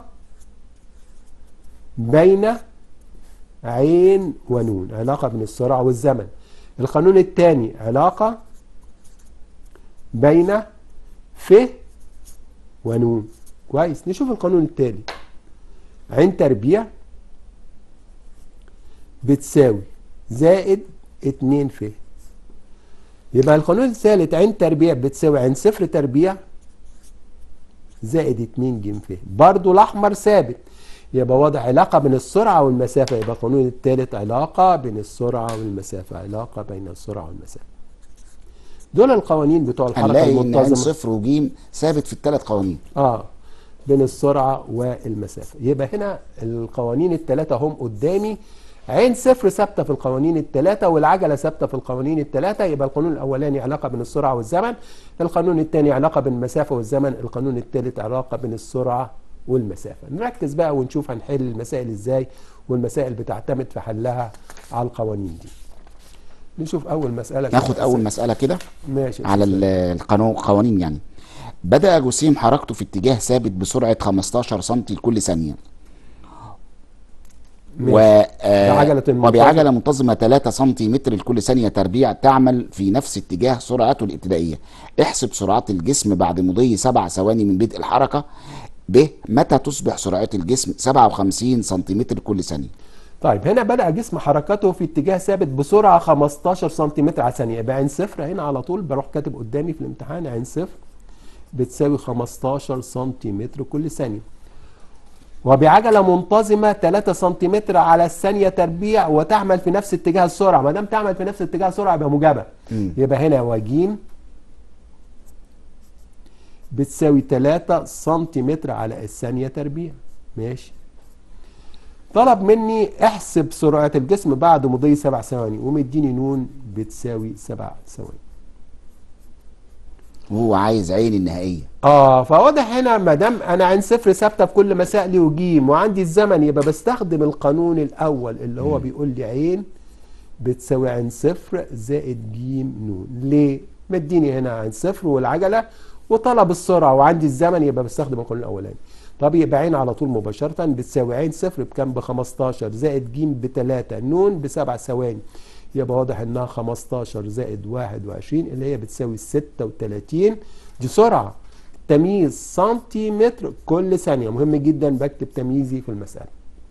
بين عين ونون علاقه بين السرعه والزمن القانون الثاني علاقه بين ف ونون كويس نشوف القانون التالي عين تربيع بتساوي زائد 2 ف يبقى القانون الثالث عين تربيع بتساوي عين صفر تربيع زائد 2 ج ف برضه الاحمر ثابت يبقى واضح علاقة بين السرعة والمسافة يبقى القانون الثالث علاقة بين السرعة والمسافة علاقة بين السرعة والمسافة دول القوانين بتوع الحركة هنلاقي ان عين المنتظمة صفر وجيم ثابت في الثلاث قوانين اه بين السرعة والمسافة يبقى هنا القوانين الثلاثة هم قدامي عين صفر ثابتة في القوانين الثلاثة والعجلة ثابتة في القوانين الثلاثة يبقى القانون الأولاني علاقة بين السرعة والزمن القانون الثاني علاقة بين المسافة والزمن القانون الثالث علاقة بين السرعة والمسافة نركز بقى ونشوف هنحل المسائل ازاي والمسائل بتعتمد في حلها على القوانين دي نشوف أول مسألة كده. ناخد اول مساله كده ماشي على ال- القانون القوانين يعني بدأ جسيم حركته في اتجاه ثابت بسرعة 15 سم لكل ثانية و آه، بعجلة منتظمة. وبعجلة منتظمة 3 سنتيمتر لكل ثانية تربيع تعمل في نفس اتجاه سرعته الابتدائية احسب سرعات الجسم بعد مضي 7 ثواني من بدء الحركة ب متى تصبح سرعة الجسم 57 سنتيمتر كل ثانية طيب هنا بدأ جسم حركته في اتجاه ثابت بسرعة 15 سنتيمتر على الثانية يبقى عين صفر هنا على طول بروح كاتب قدامي في الامتحان عين صفر بتساوي 15 سنتيمتر كل ثانية وبعجلة منتظمة 3 سنتيمتر على الثانية تربيع وتعمل في نفس اتجاه السرعة ما دام تعمل في نفس اتجاه السرعة يبقى موجبة مم. يبقى هنا وجيم بتساوي 3 سنتيمتر على الثانية تربيع ماشي طلب مني احسب سرعة الجسم بعد مضي سبع ثواني ومديني نون بتساوي سبع ثواني وهو عايز عين النهائية اه فواضح هنا ما دام انا عين صفر ثابته في كل مسائلي وجيم وعندي الزمن يبقى بستخدم القانون الاول اللي هو بيقول لي عين بتساوي عين صفر زائد جيم نون ليه؟ مديني هنا عين صفر والعجله وطلب السرعه وعندي الزمن يبقى بستخدم القانون الاولاني طب يبقى عين على طول مباشره بتساوي عين صفر بكام ب 15 زائد جيم ب 3 نون بسبع ثواني يبقى واضح انها 15 زائد 21 اللي هي بتساوي 36 دي سرعه تمييز سنتيمتر كل ثانيه مهم جدا بكتب تمييزي في المساله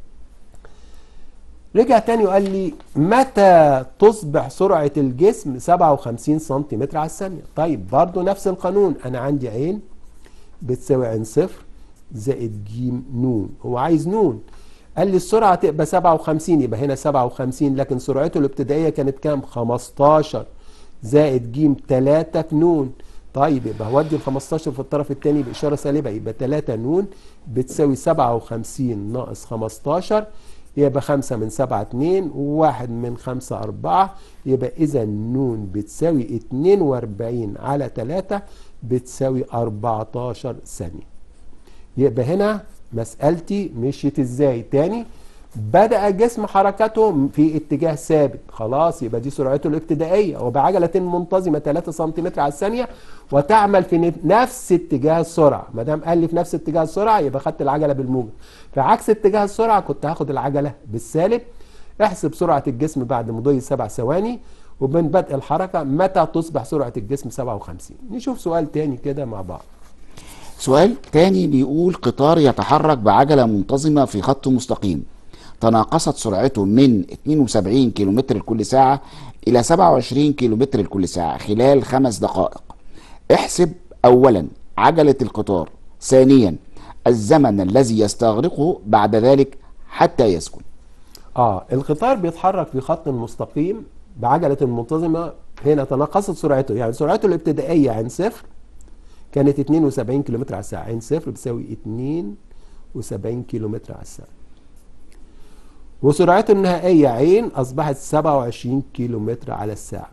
رجع تاني وقال لي متى تصبح سرعة الجسم 57 سنتيمتر على الثانية طيب برضو نفس القانون أنا عندي عين بتساوي عين صفر زائد جيم نون هو عايز نون قال لي السرعة تبقى 57 يبقى هنا 57 لكن سرعته الابتدائية كانت كام 15 زائد جيم 3 في نون طيب يبقى هودي ال 15 في الطرف الثاني بإشارة سالبة يبقى 3 نون بتساوي 57 ناقص 15 يبقى 5 من 7 2 وواحد من 5 4 يبقى إذا نون بتساوي 42 على 3 بتساوي 14 ثانية يبقى هنا مسألتي مشيت ازاي تاني بدأ الجسم حركته في اتجاه ثابت خلاص يبقى دي سرعته الابتدائية وبعجلة منتظمة 3 سنتيمتر على الثانية وتعمل في نفس اتجاه السرعة ما دام قال لي في نفس اتجاه السرعة يبقى خدت العجلة بالموجب في عكس اتجاه السرعة كنت هاخد العجلة بالسالب احسب سرعة الجسم بعد مضي سبع ثواني ومن بدء الحركة متى تصبح سرعة الجسم 57 نشوف سؤال تاني كده مع بعض سؤال تاني بيقول قطار يتحرك بعجلة منتظمة في خط مستقيم تناقصت سرعته من 72 كيلومتر لكل ساعة إلى 27 كيلومتر لكل ساعة خلال خمس دقائق احسب أولا عجلة القطار ثانيا الزمن الذي يستغرقه بعد ذلك حتى يسكن اه القطار بيتحرك في خط مستقيم بعجلة منتظمة هنا تناقصت سرعته يعني سرعته الابتدائية عن صفر كانت 72 كيلومتر على الساعة عين صفر بتساوي 72 كيلومتر على الساعة وسرعته النهائية عين أصبحت 27 كيلومتر على الساعة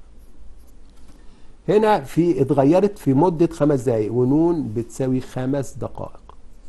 هنا في اتغيرت في مدة خمس دقايق ونون بتساوي خمس دقائق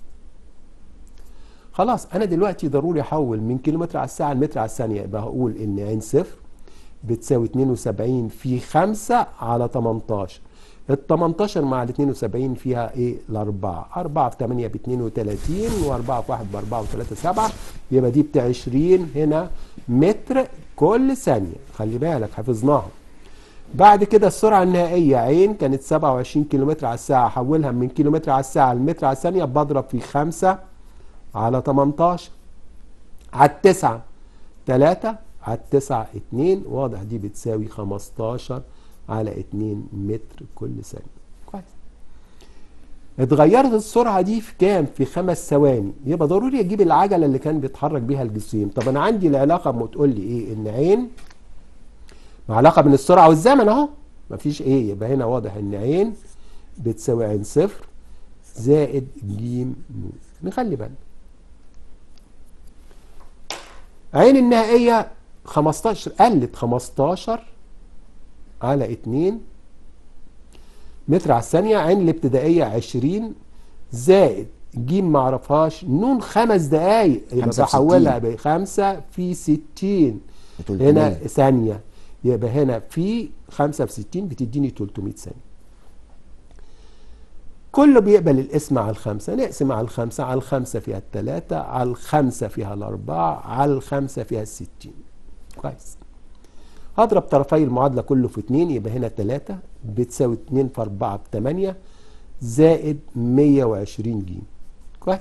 خلاص أنا دلوقتي ضروري أحول من كيلومتر على الساعة لمتر على الثانية يبقى هقول إن عين صفر بتساوي 72 في 5 على 18 ال 18 مع ال 72 فيها ايه؟ الاربعه، 4 في 8 ب 32 و4 في 1 ب 4 و3 7 يبقى دي ب 20 هنا متر كل ثانيه، خلي بالك حفظناها. بعد كده السرعه النهائيه عين كانت 27 كيلومتر على الساعه احولها من كيلومتر على الساعه لمتر على الثانيه بضرب في 5 على 18 على التسعة 3 على التسعة 2 واضح دي بتساوي 15 على 2 متر كل ثانية كويس اتغيرت السرعة دي في كام؟ في خمس ثواني يبقى ضروري اجيب العجلة اللي كان بيتحرك بيها الجسيم طب انا عندي العلاقة بتقول لي ايه؟ ان عين مع علاقة بين السرعة والزمن اهو مفيش ايه يبقى هنا واضح ان عين بتساوي عين صفر زائد جيم نون نخلي بالنا عين النهائية 15 قلت 15 على 2 متر على الثانية عين الابتدائية 20 زائد جيم ما اعرفهاش نون خمس دقايق يبقى خمسة في بحولها بخمسة في 60 300. هنا ثانية يبقى هنا في 5 في 60 بتديني 300 ثانية كله بيقبل الاسم على الخمسة نقسم على الخمسة على الخمسة فيها التلاتة على الخمسة فيها الأربعة على الخمسة فيها الستين كويس هضرب طرفي المعادلة كله في اتنين يبقى هنا تلاتة بتساوي اتنين في أربعة بتمانية زائد مية وعشرين جيم كويس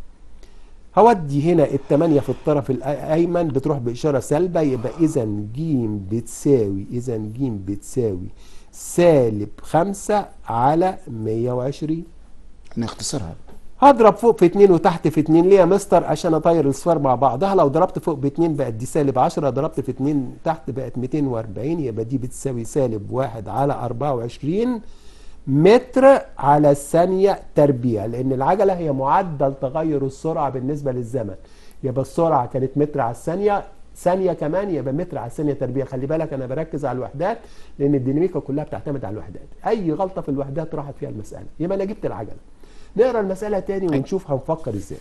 هودي هنا التمانية في الطرف الأيمن بتروح بإشارة سالبة يبقى إذا جيم بتساوي إذا جيم بتساوي سالب خمسة على مية وعشرين نختصرها هضرب فوق في اتنين وتحت في اتنين ليه يا مستر عشان اطير الاصفار مع بعضها لو ضربت فوق باتنين بقت دي سالب عشرة ضربت في اتنين تحت بقت 240 يبقى دي بتساوي سالب واحد على 24 متر على الثانية تربيع لأن العجلة هي معدل تغير السرعة بالنسبة للزمن يبقى السرعة كانت متر على الثانية ثانية كمان يبقى متر على الثانية تربيع خلي بالك أنا بركز على الوحدات لأن الديناميكا كلها بتعتمد على الوحدات أي غلطة في الوحدات راحت فيها المسألة يبقى أنا جبت العجلة نقرا المسألة تاني ونشوف هنفكر ازاي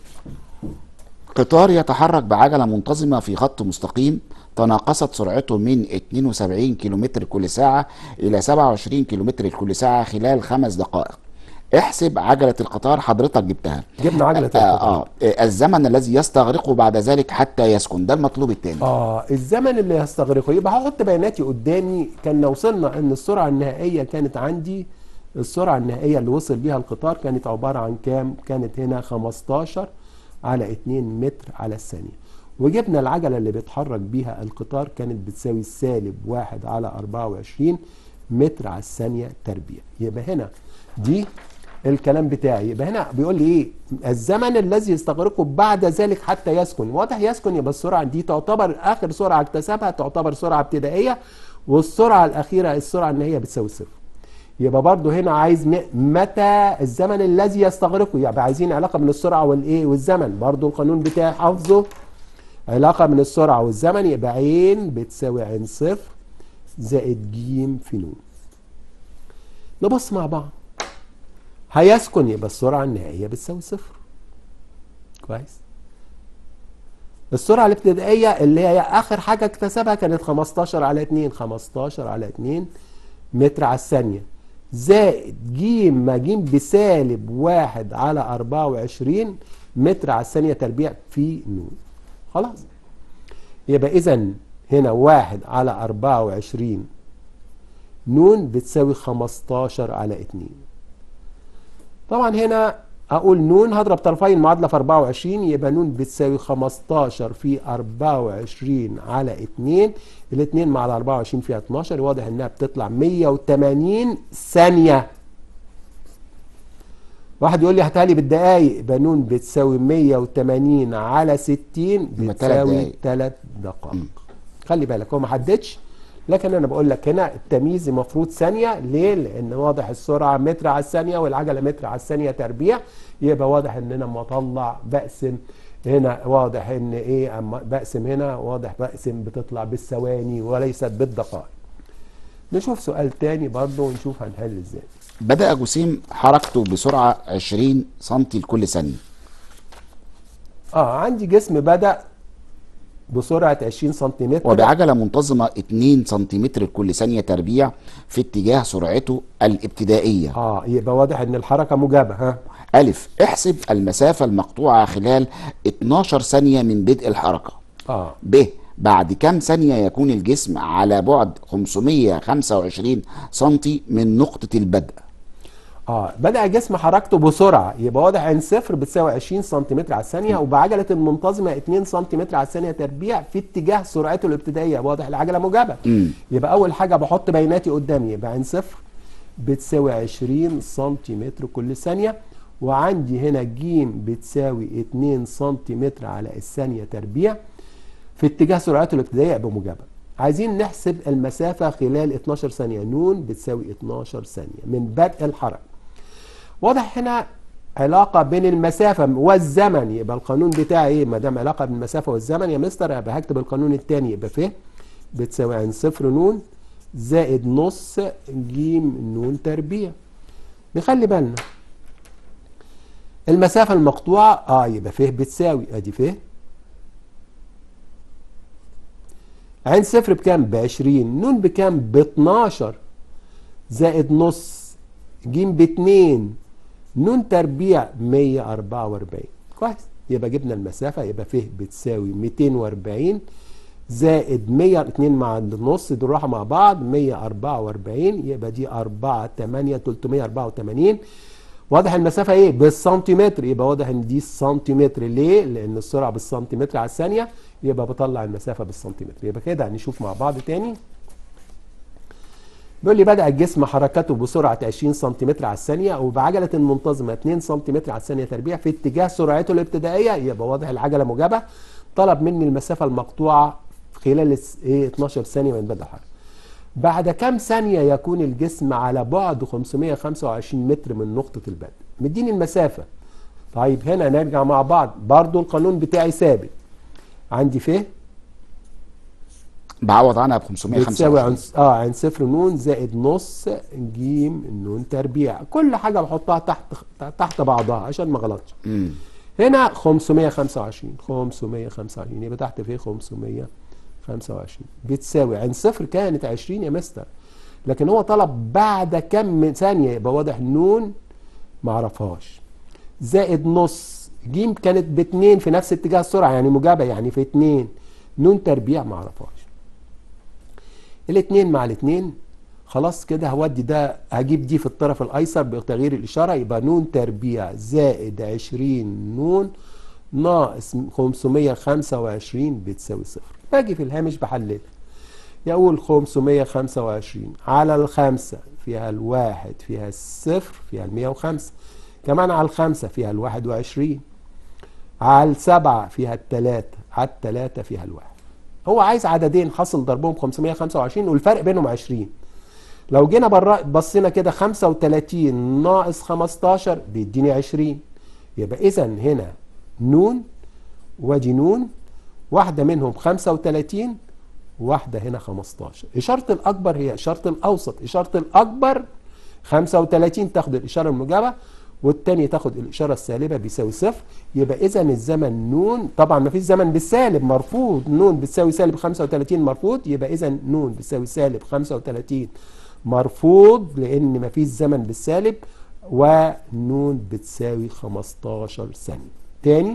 قطار يتحرك بعجلة منتظمة في خط مستقيم تناقصت سرعته من 72 كيلومتر كل ساعة إلى 27 كيلومتر كل ساعة خلال خمس دقائق احسب عجلة القطار حضرتك جبتها جبنا عجلة آه, آه, آه الزمن الذي يستغرقه بعد ذلك حتى يسكن ده المطلوب الثاني اه الزمن اللي هستغرقه يبقى هحط بياناتي قدامي كان وصلنا ان السرعة النهائية كانت عندي السرعة النهائية اللي وصل بيها القطار كانت عبارة عن كام؟ كانت هنا 15 على 2 متر على الثانية وجبنا العجلة اللي بيتحرك بيها القطار كانت بتساوي سالب واحد على 24 متر على الثانية تربيع يبقى هنا دي الكلام بتاعي يبقى هنا بيقول لي ايه الزمن الذي يستغرقه بعد ذلك حتى يسكن واضح يسكن يبقى السرعة دي تعتبر اخر سرعة اكتسبها تعتبر سرعة ابتدائية والسرعة الاخيرة السرعة النهائية بتساوي صفر يبقى برضه هنا عايز متى الزمن الذي يستغرقه يبقى عايزين علاقه من السرعه والايه والزمن برضه القانون بتاعي حافظه علاقه من السرعه والزمن يبقى عين بتساوي عين صفر زائد ج في ن نبص مع بعض هيسكن يبقى السرعه النهائيه بتساوي صفر كويس السرعه الابتدائيه اللي هي اخر حاجه اكتسبها كانت 15 على 2 15 على 2 متر على الثانيه زائد ج ما ج بسالب واحد على أربعة وعشرين متر على الثانية تربيع في نون خلاص يبقى إذا هنا واحد على أربعة وعشرين نون بتساوي خمستاشر على اتنين طبعا هنا أقول نون هضرب طرفي المعادلة في 24 يبقى نون بتساوي 15 في 24 على 2 الاثنين مع ال 24 فيها 12 واضح انها بتطلع 180 ثانية واحد يقول لي هاتها لي بالدقايق يبقى نون بتساوي 180 على 60 بتساوي 3 دقائق خلي بالك هو ما حددش لكن انا بقول لك هنا التمييز المفروض ثانيه ليه؟ لان واضح السرعه متر على الثانيه والعجله متر على الثانيه تربيع يبقى واضح ان انا لما اطلع بقسم هنا واضح ان ايه اما بقسم هنا واضح بقسم بتطلع بالثواني وليست بالدقائق. نشوف سؤال تاني برضه ونشوف هنحل ازاي. بدأ جسيم حركته بسرعة 20 سم لكل ثانية اه عندي جسم بدأ بسرعة 20 سنتيمتر وبعجلة منتظمة 2 سم لكل ثانية تربيع في اتجاه سرعته الابتدائية اه يبقى واضح ان الحركة موجبة ها ألف احسب المسافة المقطوعة خلال 12 ثانية من بدء الحركة اه ب بعد كم ثانية يكون الجسم على بعد 525 سم من نقطة البدء اه بدأ الجسم حركته بسرعة يبقى واضح ان صفر بتساوي 20 سنتيمتر على الثانية وبعجلة المنتظمة 2 سنتيمتر على الثانية تربيع في اتجاه سرعته الابتدائية واضح العجلة موجبة مم. يبقى أول حاجة بحط بياناتي قدامي يبقى عين صفر بتساوي 20 سنتيمتر كل ثانية وعندي هنا ج بتساوي 2 سنتيمتر على الثانية تربيع في اتجاه سرعته الابتدائية بموجبة عايزين نحسب المسافة خلال 12 ثانية نون بتساوي 12 ثانية من بدء الحركة واضح هنا علاقة بين المسافة والزمن يبقى القانون بتاعي ايه ما دام علاقة بين المسافة والزمن يا مستر يبقى هكتب القانون الثاني يبقى ف بتساوي عن صفر نون زائد نص ج نون تربيع نخلي بالنا المسافة المقطوعة اه يبقى ف بتساوي ادي ف عين صفر بكام؟ ب 20 نون بكام؟ ب 12 زائد نص ج ب 2 نون تربيع 144 كويس يبقى جبنا المسافة يبقى ف بتساوي 240 زائد 100 2 مع النص دول راحوا مع بعض 144 يبقى دي 4 8 384 واضح المسافة ايه بالسنتيمتر يبقى واضح ان دي السنتيمتر ليه لان السرعة بالسنتيمتر على الثانية يبقى بطلع المسافة بالسنتيمتر يبقى كده هنشوف مع بعض تاني بيقول لي بدأ الجسم حركته بسرعة 20 سنتيمتر على الثانية وبعجلة منتظمة 2 سنتيمتر على الثانية تربيع في اتجاه سرعته الابتدائية يبقى واضح العجلة موجبة طلب مني المسافة المقطوعة خلال الس- ايه 12 ثانية من بدء الحركة بعد كم ثانية يكون الجسم على بعد 525 متر من نقطة البدء مديني المسافة طيب هنا نرجع مع بعض برضو القانون بتاعي ثابت عندي فيه بعوض عنها ب بتساوي 525 عن اه عن صفر نون زائد نص جيم نون تربيع كل حاجه بحطها تحت تحت بعضها عشان ما غلطش مم. هنا 525 525 يبقى تحت فيه 525 بتساوي عن صفر كانت 20 يا مستر لكن هو طلب بعد كم من ثانيه يبقى واضح نون ما اعرفهاش زائد نص جيم كانت باتنين في نفس اتجاه السرعه يعني موجبه يعني في اتنين نون تربيع ما اعرفهاش الاثنين مع الاثنين خلاص كده هودي ده هجيب دي في الطرف الايسر بتغيير الاشاره يبقى نون تربيع زائد 20 نون ناقص 525 بتساوي صفر باجي في الهامش بحللها يقول 525 على الخمسة فيها الواحد فيها الصفر فيها المية وخمسة كمان على الخمسة فيها الواحد وعشرين على السبعة فيها التلاتة على التلاتة فيها الواحد هو عايز عددين حصل ضربهم 525 والفرق بينهم 20 لو جينا برا بصينا كده 35 ناقص 15 بيديني 20 يبقى اذا هنا نون وادي نون واحده منهم 35 واحده هنا 15 اشاره الاكبر هي اشاره الاوسط اشاره الاكبر 35 تاخد الاشاره الموجبه والتانية تاخد الإشارة السالبة بيساوي صفر يبقى إذا الزمن نون طبعا ما فيش زمن بالسالب مرفوض نون بتساوي سالب 35 مرفوض يبقى إذا نون بتساوي سالب 35 مرفوض لأن ما فيش زمن بالسالب ونون بتساوي 15 ثانية تاني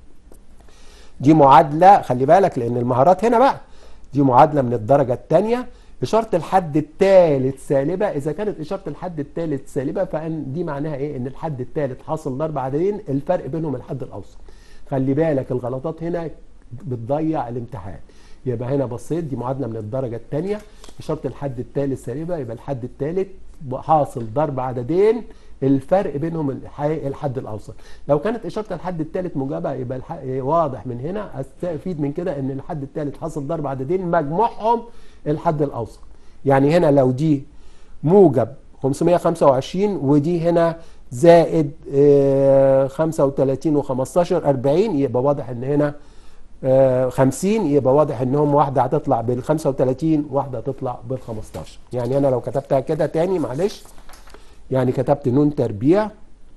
دي معادلة خلي بالك لأن المهارات هنا بقى دي معادلة من الدرجة الثانية إشارة الحد الثالث سالبة إذا كانت إشارة الحد الثالث سالبة فإن دي معناها إيه؟ إن الحد الثالث حاصل ضرب عددين الفرق بينهم الحد الأوسط. خلي بالك الغلطات هنا بتضيع الامتحان. يبقى هنا بصيت دي معادلة من الدرجة الثانية إشارة الحد الثالث سالبة يبقى الحد الثالث حاصل ضرب عددين الفرق بينهم الح- الحد الاوسط لو كانت اشاره الحد الثالث موجبه يبقى الح... واضح من هنا استفيد من كده ان الحد الثالث حصل ضرب عددين مجموعهم الحد الاوسط يعني هنا لو دي موجب 525 ودي هنا زائد آه، 35 و15 40 يبقى واضح ان هنا آه، 50 يبقى واضح انهم واحده هتطلع بال 35 واحده هتطلع بال 15 يعني انا لو كتبتها كده تاني معلش يعني كتبت نون تربيع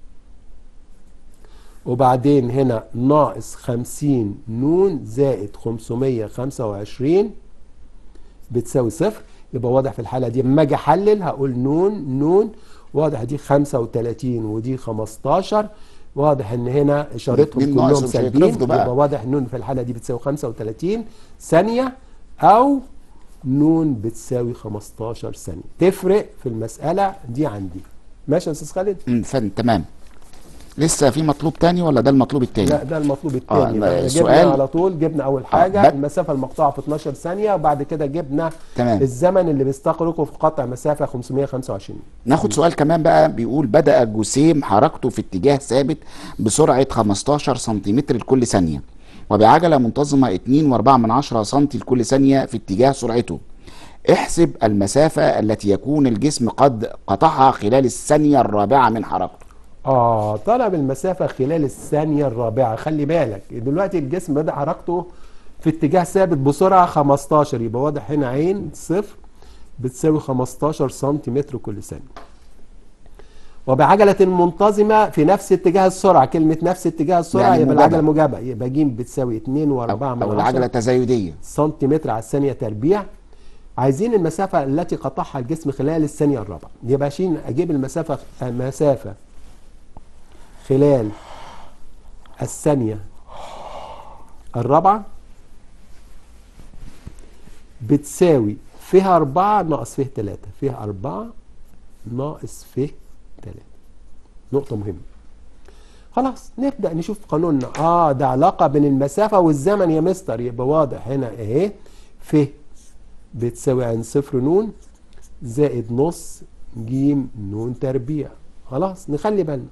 وبعدين هنا ناقص 50 نون زائد 525 بتساوي صفر يبقى واضح في الحاله دي اما اجي احلل هقول نون نون واضح دي 35 ودي 15 واضح ان هنا اشارتهم الاتنين كلهم ناقص ومش سالبين هيترفضوا بقى. يبقى واضح نون في الحاله دي بتساوي 35 ثانيه او نون بتساوي 15 ثانيه تفرق في المساله دي عندي ماشي يا استاذ خالد مم، فن تمام لسه في مطلوب تاني ولا ده المطلوب التاني لا ده المطلوب آه، الثاني لا، جبنا سؤال- على طول جبنا اول حاجه بد- المسافه المقطوعه في 12 ثانيه وبعد كده جبنا تمام. الزمن اللي بيستغرقه في قطع مسافه 525 ناخد سؤال كمان بقى بيقول بدأ الجسيم حركته في اتجاه ثابت بسرعة 15 سنتيمتر لكل ثانية وبعجلة منتظمة 2.4 من عشرة سنتي لكل ثانية في اتجاه سرعته احسب المسافة التي يكون الجسم قد قطعها خلال الثانية الرابعة من حركته اه طلب المسافه خلال الثانيه الرابعه خلي بالك دلوقتي الجسم بدا حركته في اتجاه ثابت بسرعه 15 يبقى واضح هنا عين صفر بتساوي 15 سنتيمتر كل ثانيه وبعجلة منتظمة في نفس اتجاه السرعة كلمة نفس اتجاه السرعة يعني يبقى موجبة. العجلة موجبة يبقى ج بتساوي 2 و4 أو, من أو عشرة العجلة تزايدية سنتيمتر على الثانية تربيع عايزين المسافة التي قطعها الجسم خلال الثانية الرابعة يبقى عشان أجيب المسافة مسافة خلال الثانية الرابعة بتساوي فيها أربعة ناقص فيه تلاتة فيها أربعة ناقص فيه تلاتة نقطة مهمة خلاص نبدأ نشوف قانوننا اه ده علاقة بين المسافة والزمن يا مستر يبقى واضح هنا اهي ف بتساوي عن صفر نون زائد نص جيم نون تربيع خلاص نخلي بالنا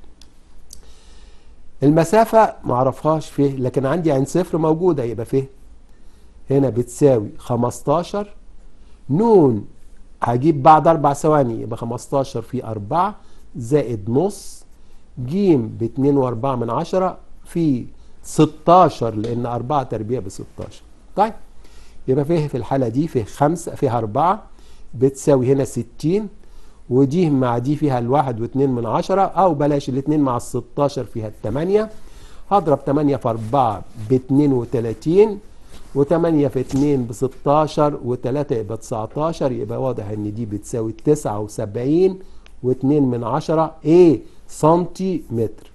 المسافة معرفهاش ف لكن عندي عن صفر موجودة يبقى ف هنا بتساوي 15 نون هجيب بعد أربع ثواني يبقى 15 في 4 زائد نص جيم ب 2 و4 من عشرة في 16 لأن 4 تربيع ب 16 طيب يبقى فيه في الحالة دي فيه 5 فيها 4 بتساوي هنا 60 ودي مع دي فيها الواحد واتنين من عشرة أو بلاش الاتنين مع الستاشر فيها التمانية هضرب تمانية في أربعة باتنين وتلاتين وتمانية في اتنين بستاشر وتلاتة يبقى تسعتاشر يبقى واضح إن دي بتساوي تسعة وسبعين واتنين من عشرة إيه سنتي متر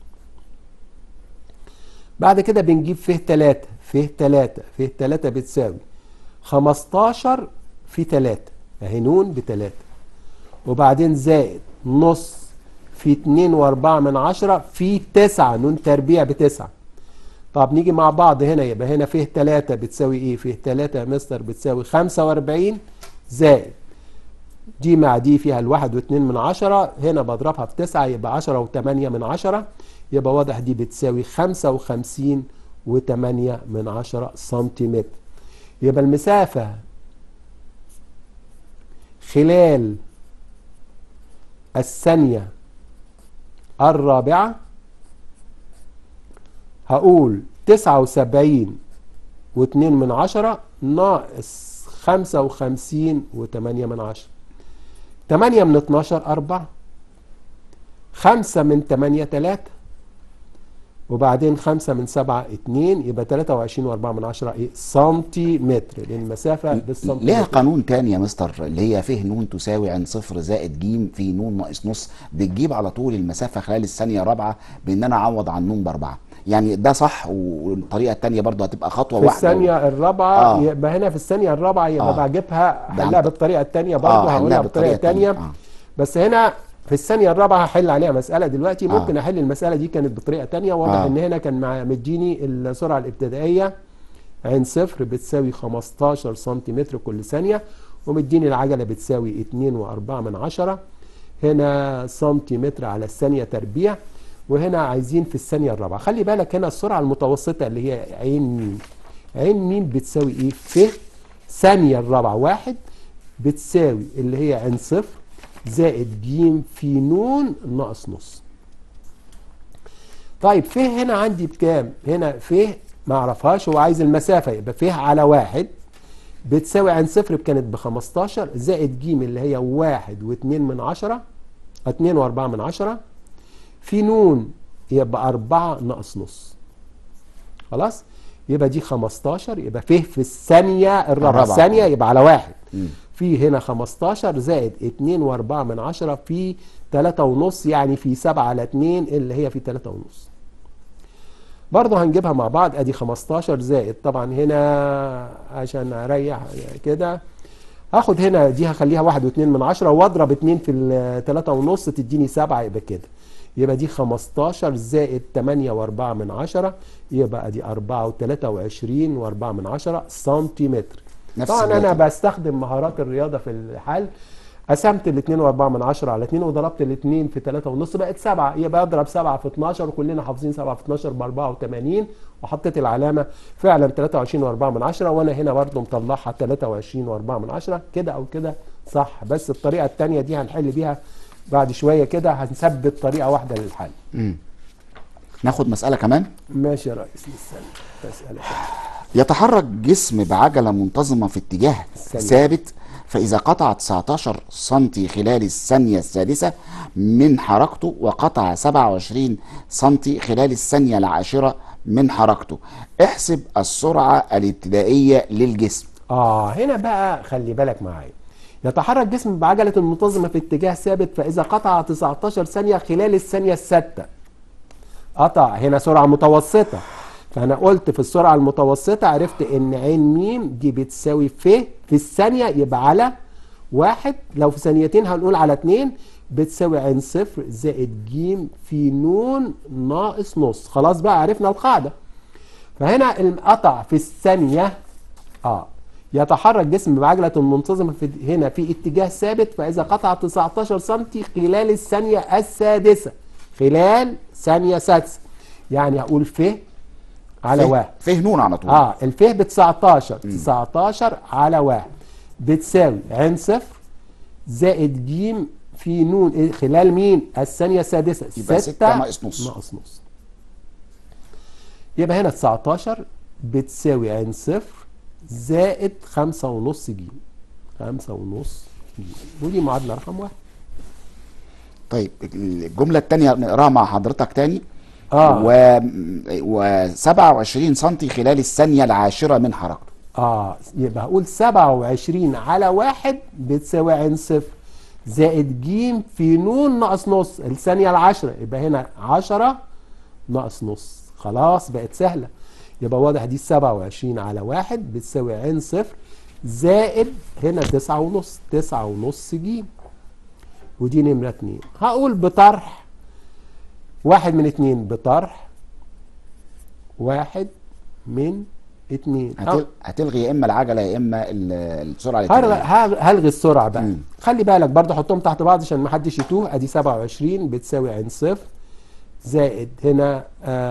بعد كده بنجيب فيه تلاتة فيه تلاتة فيه تلاتة بتساوي خمستاشر في تلاتة أهي نون بتلاتة وبعدين زائد نص في اتنين واربعة من عشرة في تسعة نون تربيع بتسعة طب نيجي مع بعض هنا يبقى هنا فيه تلاتة بتساوي ايه فيه تلاتة يا مستر بتساوي خمسة واربعين زائد دي مع دي فيها الواحد واتنين من عشرة هنا بضربها في تسعة يبقى عشرة وتمانية من عشرة يبقى واضح دي بتساوي خمسة وخمسين وتمانية من عشرة سنتيمتر يبقى المسافة خلال الثانية الرابعة هقول تسعة وسبعين واتنين من عشرة ناقص خمسة وخمسين وتمانية من عشرة تمانية من اتناشر أربعة خمسة من تمانية تلاتة وبعدين خمسة من سبعة اتنين يبقى تلاتة وعشرين واربعة من عشرة ايه سنتيمتر لأن المسافة بالسنتيمتر ليها قانون تاني يا مستر اللي هي فيه نون تساوي عن صفر زائد جيم في نون ناقص نص بتجيب على طول المسافة خلال الثانية الرابعة بإن أنا أعوض عن نون بأربعة يعني ده صح والطريقة التانية برضو هتبقى خطوة في واحدة الثانية الرابعة آه. يبقى هنا في الثانية الرابعة يبقى آه. بجيبها ده حلها عن- بالطريقة الثانية برضه آه، هقولها حلها بالطريقة الثانية آه. بس هنا في الثانية الرابعة هحل عليها مسألة دلوقتي آه. ممكن أحل المسألة دي كانت بطريقة تانية واضح آه. إن هنا كان مع مديني السرعة الابتدائية عين صفر بتساوي 15 سنتيمتر كل ثانية ومديني العجلة بتساوي 2 وأربعة من عشرة هنا سنتيمتر على الثانية تربيع وهنا عايزين في الثانية الرابعة خلي بالك هنا السرعة المتوسطة اللي هي عين ميم عين ميم بتساوي ايه في ثانية الرابعة واحد بتساوي اللي هي عين صفر زائد جيم في نون ناقص نص طيب فيه هنا عندي بكام هنا فيه ما اعرفهاش هو عايز المسافة يبقى فيه على واحد بتساوي عن صفر كانت ب 15 زائد جيم اللي هي واحد واتنين من عشرة اتنين واربعة من عشرة في نون يبقى أربعة ناقص نص خلاص يبقى دي 15 يبقى فيه في الثانية الرابعة الرابعة. الثانية يبقى على واحد مم. في هنا 15 زائد 2 و4 من عشرة في 3 ونص يعني في 7 على 2 اللي هي في 3 ونص برضه هنجيبها مع بعض ادي 15 زائد طبعا هنا عشان اريح كده هاخد هنا دي هخليها واحد واتنين من عشرة واضرب اتنين في التلاتة ونص تديني سبعة يبقى كده يبقى دي 15 زائد 8 واربعة من عشرة يبقى دي أربعة وتلاتة وعشرين واربعة من عشرة سنتيمتر نفس طبعا انا الوقت. بستخدم مهارات الرياضه في الحل قسمت الاثنين واربعة من عشرة على اتنين وضربت الاثنين في تلاتة ونص بقت سبعة يبقى اضرب سبعة في 12 وكلنا حافظين سبعة في 12 ب 84 وحطيت العلامة فعلا 23 واربعة من عشرة وانا هنا برضو مطلعها 23 واربعة من عشرة كده او كده صح بس الطريقة التانية دي هنحل بيها بعد شوية كده هنثبت طريقة واحدة للحل مم. ناخد مسألة كمان ماشي يا ريس نستنى مسألة تانية. يتحرك جسم بعجلة منتظمة في اتجاه ثانية. ثابت فإذا قطع 19 سنتي خلال الثانية السادسة من حركته وقطع 27 سنتي خلال الثانية العاشرة من حركته احسب السرعة الابتدائية للجسم اه هنا بقى خلي بالك معايا يتحرك جسم بعجلة منتظمة في اتجاه ثابت فإذا قطع 19 ثانية خلال الثانية السادسة قطع هنا سرعة متوسطة فأنا قلت في السرعة المتوسطة عرفت إن عين ميم دي بتساوي ف في الثانية يبقى على واحد لو في ثانيتين هنقول على اتنين بتساوي عين صفر زائد جيم في نون ناقص نص خلاص بقى عرفنا القاعدة فهنا القطع في الثانية اه يتحرك جسم بعجلة منتظمة في هنا في اتجاه ثابت فإذا قطع 19 سم خلال الثانية السادسة خلال ثانية سادسة يعني هقول ف على فيه- واحد فيه نون على طول اه الفه ب 19 19 على واحد بتساوي عين صفر زائد جيم في نون إيه؟ خلال مين؟ الثانية السادسة يبقى ستة ناقص نص. ناقص نص يبقى هنا 19 بتساوي عين صفر زائد خمسة ونص جيم خمسة ونص جيم ودي معادلة رقم واحد طيب الجملة التانية نقراها مع حضرتك تاني آه. و... و 27 سم خلال الثانية العاشرة من حركته اه يبقى هقول 27 على واحد بتساوي عين صفر زائد جيم في نون ناقص نص الثانية العشرة يبقى هنا 10 ناقص نص خلاص بقت سهلة يبقى واضح دي 27 على واحد بتساوي عين صفر زائد هنا تسعة ونص تسعة ونص جيم ودي نمرة اتنين هقول بطرح واحد من اتنين بطرح واحد من اتنين هتل... هتلغي يا اما العجلة يا اما ال- السرعة هلغي, الاتجاهية هل- هلغي السرعه بقى مم. خلي بالك برضه حطهم تحت بعض عشان ما حدش يتوه ادي 27 بتساوي عين صفر زائد هنا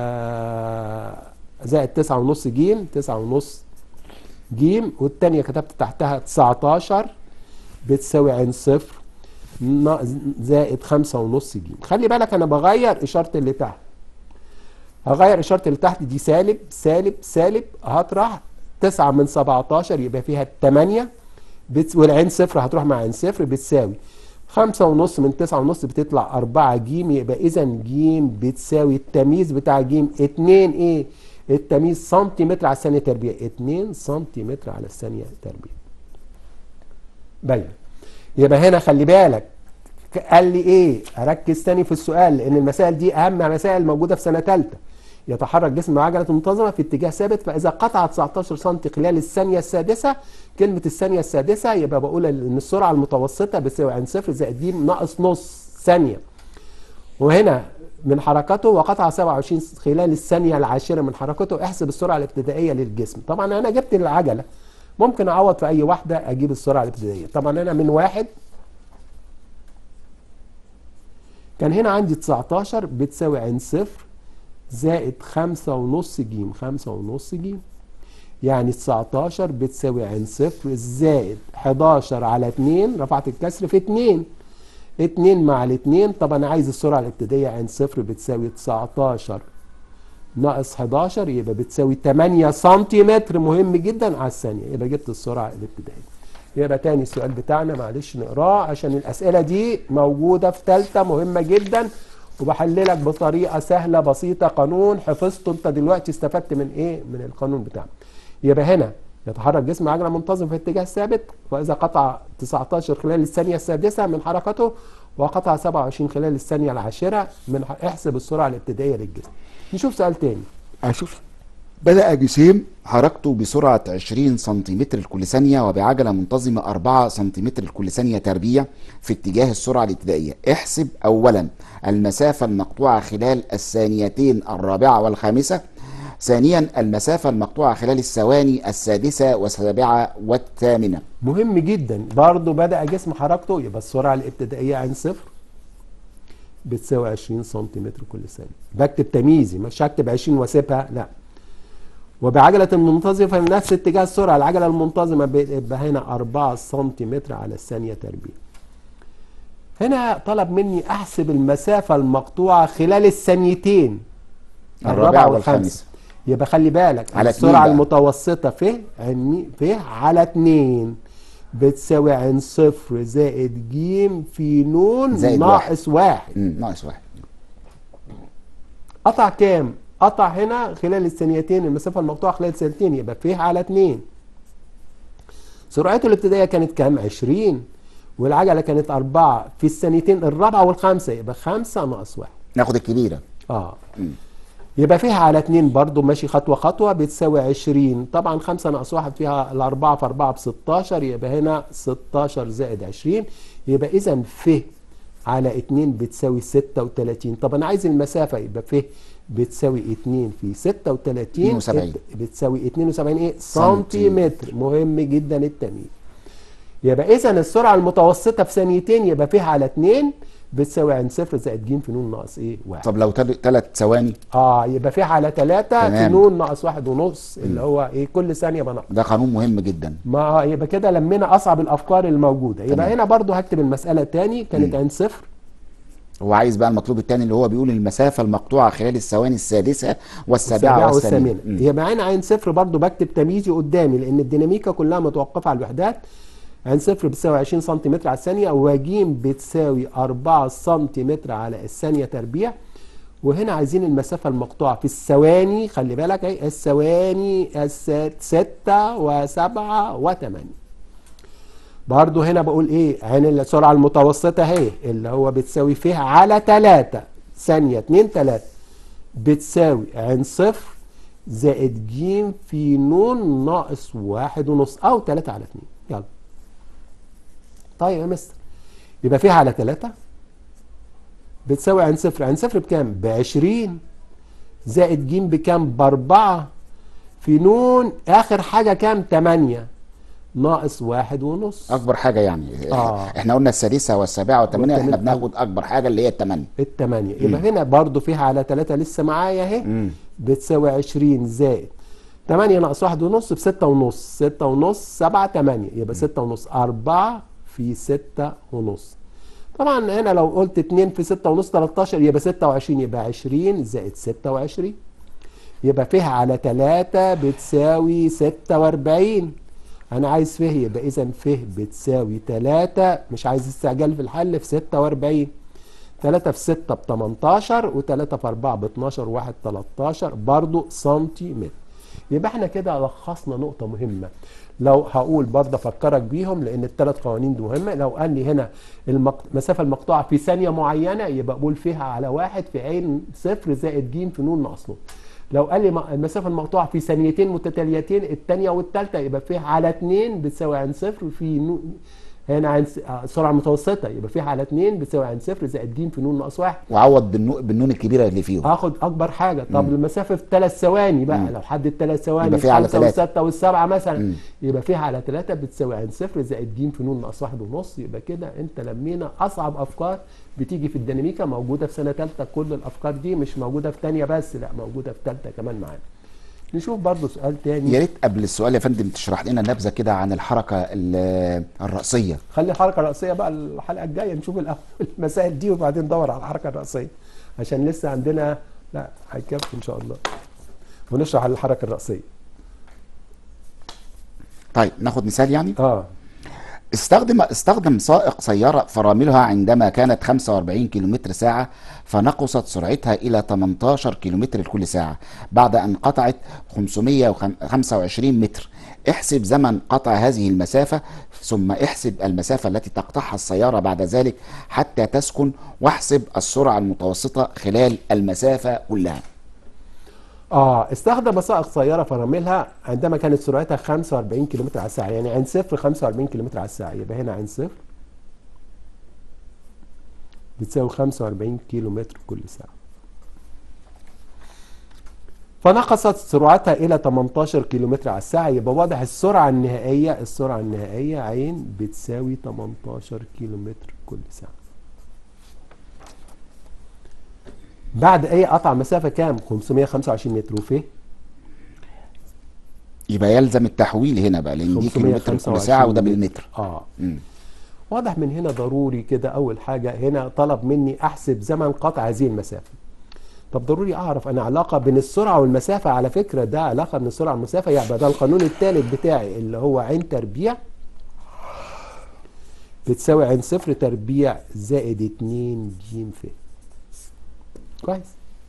آه زائد 9 ونص جيم 9 ونص جيم والتانية كتبت تحتها 19 بتساوي عين صفر نا- زائد 5 ونص جيم خلي بالك انا بغير اشارة اللي تحت هغير اشارة اللي تحت دي سالب سالب سالب هطرح 9 من 17 يبقى فيها 8 بت... والعين صفر هتروح مع عين صفر بتساوي خمسة ونص من تسعة ونص بتطلع أربعة جيم يبقى إذا جيم بتساوي التمييز بتاع جيم اتنين إيه؟ التمييز سنتيمتر على الثانية تربيع اتنين سنتيمتر على الثانية تربيع باين يبقى هنا خلي بالك قال لي ايه اركز تاني في السؤال لان المسائل دي اهم مسائل موجوده في سنه ثالثه يتحرك جسم عجله منتظمه في اتجاه ثابت فاذا قطع 19 سم خلال الثانيه السادسه كلمه الثانيه السادسه يبقى بقول ان السرعه المتوسطه بتساوي عن صفر زائد ج ناقص نص ثانيه وهنا من حركته وقطع 27 خلال الثانيه العاشره من حركته احسب السرعه الابتدائيه للجسم طبعا انا جبت العجله ممكن اعوض في اي واحده اجيب السرعه الابتدائيه طبعا انا من واحد كان هنا عندي 19 بتساوي عين صفر زائد خمسة ونص جيم خمسة ونص جيم يعني 19 بتساوي عين صفر زائد 11 على 2 رفعت الكسر في 2 2 مع الاتنين طب انا عايز السرعة الابتدائية عين صفر بتساوي 19 ناقص 11 يبقى بتساوي 8 سنتيمتر مهم جدا على الثانية يبقى جبت السرعة الابتدائية يبقى تاني السؤال بتاعنا معلش نقراه عشان الأسئلة دي موجودة في ثالثة مهمة جدا وبحللك بطريقة سهلة بسيطة قانون حفظته انت دلوقتي استفدت من ايه من القانون بتاعنا يبقى هنا يتحرك جسم عجلة منتظم في اتجاه ثابت وإذا قطع 19 خلال الثانية السادسة من حركته وقطع 27 خلال الثانية العاشرة من ح- احسب السرعة الابتدائية للجسم نشوف سؤال تاني أشوف بدأ جسيم حركته بسرعة 20 سنتيمتر لكل ثانية وبعجلة منتظمة 4 سنتيمتر لكل ثانية تربيع في اتجاه السرعة الابتدائية احسب أولا المسافة المقطوعة خلال الثانيتين الرابعة والخامسة ثانيا المسافة المقطوعة خلال الثواني السادسة والسابعة والثامنة مهم جدا برضو بدأ جسم حركته يبقى السرعة الابتدائية عن صفر بتساوي 20 سنتيمتر كل ثانية بكتب تمييزي مش هكتب 20 واسيبها لا وبعجلة منتظمة في نفس اتجاه السرعة العجلة المنتظمة بيبقى هنا 4 سنتيمتر على الثانية تربيع هنا طلب مني احسب المسافة المقطوعة خلال الثانيتين الرابعة والخامسة. يبقى خلي بالك على اتنين السرعة بقى. المتوسطة ف عن ف على 2 بتساوي عن صفر زائد ج في نون زائد ناقص واحد مم، ناقص واحد قطع كام؟ قطع هنا خلال الثانيتين المسافة المقطوعة خلال الثانيتين يبقى ف على 2 سرعته الابتدائية كانت كام؟ 20 والعجلة كانت 4 في الثانيتين الرابعة والخامسة يبقى 5 ناقص واحد ناخد الكبيرة اه يبقى فيها على 2 برضو ماشي خطوة خطوة بتساوي 20 طبعا 5 ناقص 1 فيها الأربعة في 4 ب 16 يبقى هنا 16 زائد 20 يبقى إذا ف على 2 بتساوي 36 طب أنا عايز المسافة يبقى ف بتساوي 2 في 36 72. بتساوي 72 ايه سنتيمتر. سنتيمتر مهم جدا التمييز يبقى اذا السرعه المتوسطه في ثانيتين يبقى فيها على 2 بتساوي عن صفر زائد ج في نون ناقص ايه واحد طب لو ثلاث ثواني اه يبقى فيها على 3 في تمام. نون ناقص واحد ونص اللي هو ايه كل ثانيه بنقص ده قانون مهم جدا ما يبقى كده لمينا اصعب الافكار الموجوده يبقى تمام. هنا برضو هكتب المساله تاني كانت عن صفر هو عايز بقى المطلوب الثاني اللي هو بيقول المسافه المقطوعه خلال الثواني السادسه والسابعه السابعة والثامنه والثامنة مم. يبقى هنا عين صفر برضو بكتب تمييزي قدامي لأن الديناميكا كلها متوقفة على الوحدات عين صفر بتساوي 20 سنتيمتر على الثانية وجيم بتساوي 4 سنتيمتر على الثانية تربيع وهنا عايزين المسافة المقطوعة في الثواني خلي بالك اهي الثواني الس- ستة وسبعة وثمانية برضو هنا بقول ايه عين السرعة المتوسطة اهي اللي هو بتساوي فيها على 3 ثانية 2 3 بتساوي عين صفر زائد ج في نون ناقص واحد ونص او 3 على 2 يلا طيب يا مستر يبقى فيها على 3 بتساوي عين صفر عين صفر بكام؟ ب 20 زائد ج بكام؟ بأربعة في نون آخر حاجة كام؟ 8 ناقص واحد ونص اكبر حاجه يعني آه. احنا قلنا السادسه والسابعه والثامنه احنا والثامنة. بناخد اكبر حاجه اللي هي الثمانيه التمانية يبقى هنا برضو فيها على 3 لسه معايا اهي بتساوي 20 زائد 8 ناقص واحد ونص بستة ونص ستة ونص سبعة تمانية يبقى ستة ونص أربعة في ستة ونص طبعا هنا لو قلت 2 في 6 ونص 13 يبقى 26 يبقى 20 زائد 26 يبقى فيها على 3 بتساوي 46 انا عايز فيه يبقى اذا فيه بتساوي 3 مش عايز استعجال في الحل في 46 3 في 6 ب 18 و3 في 4 ب 12 و1 13 برضو سنتيمتر يبقى احنا كده لخصنا نقطة مهمة لو هقول برضه افكرك بيهم لان الثلاث قوانين دي مهمة لو قال لي هنا المق- المسافة المقطوعة في ثانية معينة يبقى بقول فيها على واحد في عين صفر زائد ج في نون ناقص نون لو قال لي م- المسافة المقطوعة في ثانيتين متتاليتين الثانية والثالثة يبقى فيها على 2 بتساوي عن صفر في نو... هنا عن س- آه، سرعة متوسطة يبقى فيها على 2 بتساوي عن صفر زائد ج في نون ناقص واحد وعوض بالنو... بالنون الكبيره اللي فيهم هاخد اكبر حاجه طب المسافه في ثلاث ثواني بقى لو حدد ثلاث ثواني يبقى فيها على الخمسة تلاتة. والسته والسبعه مثلا يبقى فيها على ثلاثه بتساوي عن صفر زائد ج في نون ناقص واحد ونص يبقى كده انت لمينا اصعب افكار بتيجي في الديناميكا موجوده في سنه ثالثه كل الافكار دي مش موجوده في ثانيه بس لا موجوده في ثالثه كمان معانا نشوف برضو سؤال تاني يا ريت قبل السؤال يا فندم تشرح لنا نبذه كده عن الحركه ال- الرأسيه خلي الحركه الرئيسيه بقى الحلقه الجايه نشوف الاول المسائل دي وبعدين ندور على الحركه الرئيسيه عشان لسه عندنا لا هيكفي ان شاء الله ونشرح الحركه الرئيسيه طيب ناخد مثال يعني اه استخدم استخدم سائق سيارة فراملها عندما كانت 45 كيلومتر ساعة فنقصت سرعتها إلى 18 كيلومتر لكل ساعة بعد أن قطعت 525 متر احسب زمن قطع هذه المسافة ثم احسب المسافة التي تقطعها السيارة بعد ذلك حتى تسكن واحسب السرعة المتوسطة خلال المسافة كلها اه استخدم سائق سياره فراملها عندما كانت سرعتها 45 كم على الساعه يعني عند صفر 45 كم على الساعه يبقى هنا عند صفر بتساوي 45 كيلو كل ساعه فنقصت سرعتها الى 18 كيلو على الساعه يبقى واضح السرعه النهائيه السرعه النهائيه عين بتساوي 18 كيلو كل ساعه بعد ايه قطع مسافه كام 525 متر وفيه يبقى يلزم التحويل هنا بقى لأن دي كيلومتر كل ساعة وده بالمتر اه مم. واضح من هنا ضروري كده اول حاجه هنا طلب مني احسب زمن قطع هذه المسافه طب ضروري اعرف انا علاقه بين السرعه والمسافه على فكره ده علاقه بين السرعه والمسافه يبقى ده القانون الثالث بتاعي اللي هو عين تربيع بتساوي عين صفر تربيع زائد 2 ج ف كويس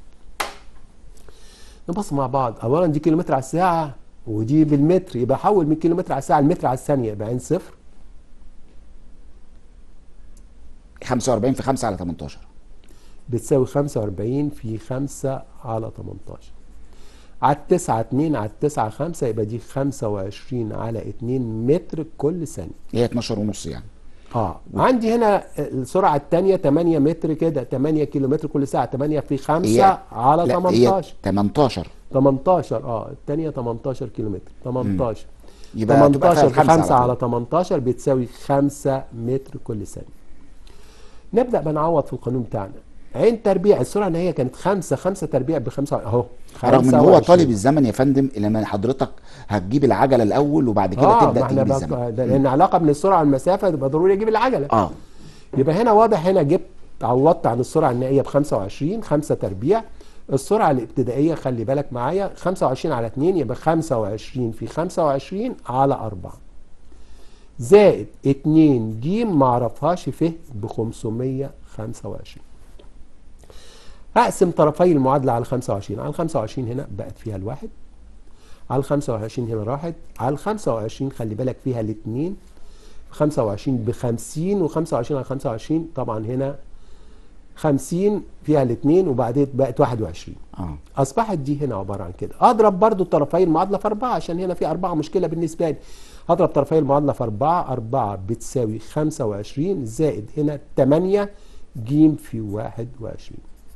نبص مع بعض اولا دي كيلومتر على الساعه ودي بالمتر يبقى حول من كيلومتر على الساعه لمتر على الثانيه يبقى عين صفر 45 في 5 على 18 بتساوي 45 في 5 على 18 على التسعة 2 على التسعة 5 يبقى دي 25 على 2 متر كل ثانية هي 12 ونص يعني اه عندي هنا السرعة الثانية 8 متر كده 8 كيلو متر كل ساعة 8 في 5 على لا، 18 هي 18 18 اه الثانية 18 كيلو متر 18 يبقى تبقى فيها 18 في الخمسة 5 على على طول. 18 بتساوي 5 متر كل ثانية نبدأ بنعوض في القانون بتاعنا عين تربيع السرعة ان هي كانت 5 5 تربيع ب 5 اهو رغم ان هو 25. طالب الزمن يا فندم لما حضرتك هتجيب العجله الاول وبعد كده اه تبدا ما احنا تجيب بقى الزمن ده لان علاقة بين السرعة والمسافة يبقى ضروري اجيب العجلة اه يبقى هنا واضح هنا جبت عوضت عن السرعة النهائية ب 25 5 تربيع السرعة الابتدائية خلي بالك معايا 25 على 2 يبقى 25 في 25 على 4 زائد 2 ج ما اعرفهاش فيه ب 525 هقسم طرفي المعادلة على 25 على 25 هنا بقت فيها الواحد على 25 هنا راحت على 25 خلي بالك فيها الاثنين 25 ب 50 و25 على 25 طبعا هنا 50 فيها الاثنين وبعدين بقت 21 اه اصبحت دي هنا عباره عن كده اضرب برضو طرفي المعادله في 4 عشان هنا في 4 مشكله بالنسبه لي هضرب طرفي المعادله في 4 4 بتساوي 25 زائد هنا 8 ج في 21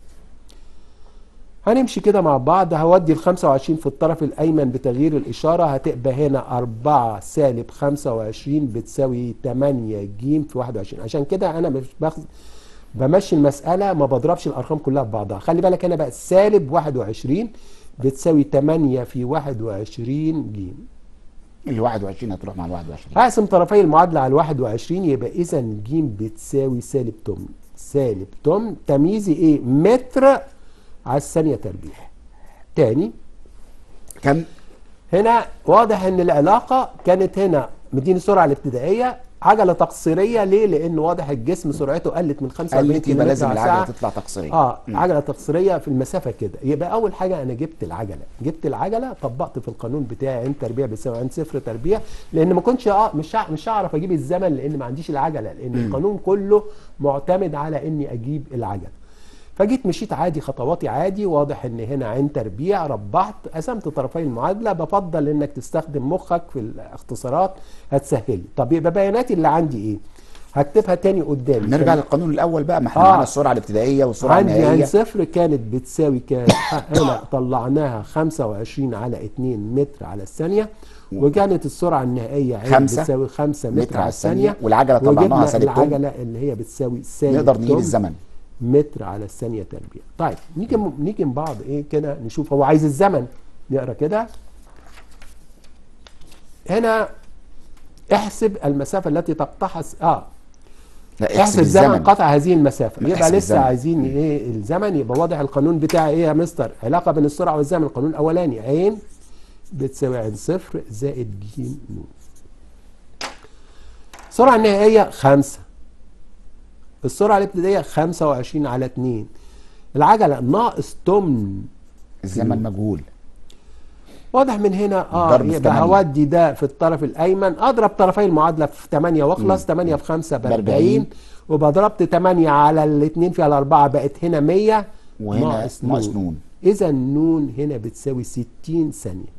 هنمشي كده مع بعض هودي ال 25 في الطرف الايمن بتغيير الاشاره هتبقى هنا 4 سالب 25 بتساوي 8 ج في 21 عشان كده انا مش باخد بمشي المساله ما بضربش الارقام كلها في بعضها خلي بالك هنا بقى سالب 21 بتساوي 8 في 21 ج ال 21 هتروح مع ال 21 هقسم طرفي المعادله على ال 21 يبقى اذا ج بتساوي سالب 8 سالب 8 تمييزي ايه متر على الثانيه تربيع تاني كم هنا واضح ان العلاقه كانت هنا مديني السرعه الابتدائيه عجله تقصيريه ليه؟ لان واضح الجسم سرعته قلت من 45 قلت كيلو يبقى متر لازم على العجله الساعه تطلع تقصيريه اه مم. عجله تقصيريه في المسافه كده يبقى اول حاجه انا جبت العجله جبت العجله طبقت في القانون بتاعي عين تربيع بيساوي عين صفر تربيع لان ما كنتش آه مش هع- مش هعرف اجيب الزمن لان ما عنديش العجله لان القانون كله معتمد على اني اجيب العجله فجيت مشيت عادي خطواتي عادي واضح ان هنا عين تربيع ربعت قسمت طرفي المعادله بفضل انك تستخدم مخك في الاختصارات هتسهلي طب يبقى بياناتي اللي عندي ايه هكتبها تاني قدامي نرجع للقانون الاول بقى ما احنا آه. معانا السرعه الابتدائيه والسرعه عندي عن النهائيه صفر كانت بتساوي كام هنا طلعناها 25 على 2 متر على الثانية وكانت السرعة النهائية عين خمسة بتساوي 5 متر على الثانية والعجلة طلعناها وجبنا سالب تم. العجلة اللي هي بتساوي سالب نقدر نجيب تم الزمن متر على الثانية تربيع طيب نيجي نيجي من بعض ايه كده نشوف هو عايز الزمن نقرا كده هنا احسب المسافة التي تقطعها س- اه لا احسب زمن قطع هذه المسافه لا، يبقى احسب لسه الزمن. عايزين ايه الزمن يبقى واضح القانون بتاعي ايه يا مستر علاقه بين السرعه والزمن القانون الاولاني عين بتساوي عين صفر زائد ج نون السرعه النهائيه 5 السرعه الابتدائيه 25 على 2 العجله ناقص تمن الزمن مجهول واضح من هنا اه ضرب في يبقى 8. هودي ده في الطرف الايمن اضرب طرفي المعادله في 8 واخلص 8 في 5 ب ب 40. 40 وبضربت 8 على الاثنين في الاربعه بقت هنا 100 وهنا ناقص نون. اذا نون هنا بتساوي 60 ثانيه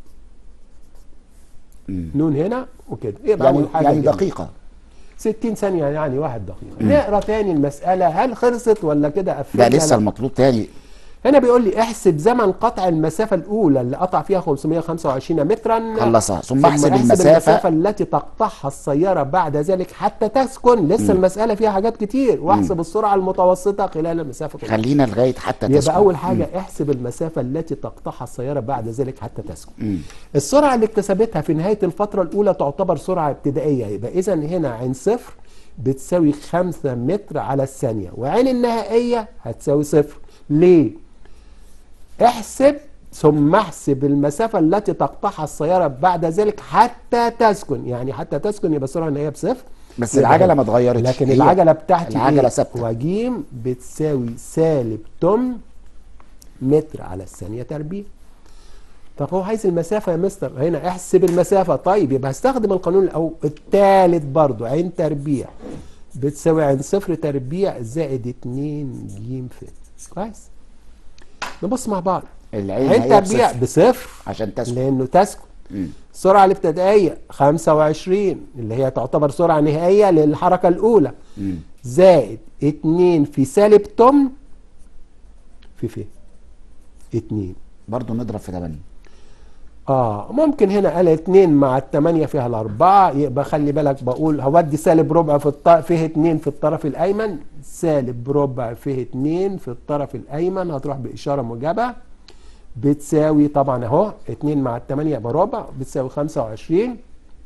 مم. نون هنا وكده يبقى يعني اول حاجه يعني جبنا. دقيقه 60 ثانيه يعني واحد دقيقه نقرا تاني المساله هل خلصت ولا كده ده قفلنا لسه المطلوب تاني هنا بيقول لي احسب زمن قطع المسافة الأولى اللي قطع فيها 525 مترا خلصها. ثم احسب المسافة التي تقطعها السيارة بعد ذلك حتى تسكن لسه المسألة فيها حاجات كتير واحسب السرعة المتوسطة خلال المسافة كلها خلينا لغايه حتى يبقى تسكن أول حاجة احسب المسافة التي تقطعها السيارة بعد ذلك حتى تسكن مم. السرعة اللي اكتسبتها في نهاية الفترة الأولى تعتبر سرعة ابتدائية يبقى إذا هنا عين صفر بتساوي 5 متر على الثانية وعين النهائية هتساوي صفر ليه؟ احسب ثم احسب المسافة التي تقطعها السيارة بعد ذلك حتى تسكن يعني حتى تسكن يبقى السرعة النهائية بصفر بس يبقى العجله هي- ما اتغيرتش لكن هي العجلة بتاعتي العجله إيه؟ ثابته وجيم بتساوي سالب تم متر على الثانية تربيع طب هو عايز المسافة يا مستر هنا احسب المسافة طيب يبقى هستخدم القانون الأول الثالث برضو عين تربيع بتساوي عند صفر تربيع زائد 2 ج ف كويس نبص مع بعض العين عين هي تربيع بصفر بصفر عشان تسكن لانه تسكن مم. السرعه الابتدائيه 25 اللي هي تعتبر سرعه نهائيه للحركه الاولى مم. زائد 2 في سالب تمن في ف 2 برضه نضرب في 8 اه ممكن هنا قال 2 مع الثمانية فيها الأربعة يبقى خلي بالك بقول هودي سالب ربع في الط... فيه 2 في الطرف الأيمن سالب ربع فيه 2 في الطرف الأيمن هتروح بإشارة موجبة بتساوي طبعا أهو 2 مع الثمانية يبقى ربع بتساوي 25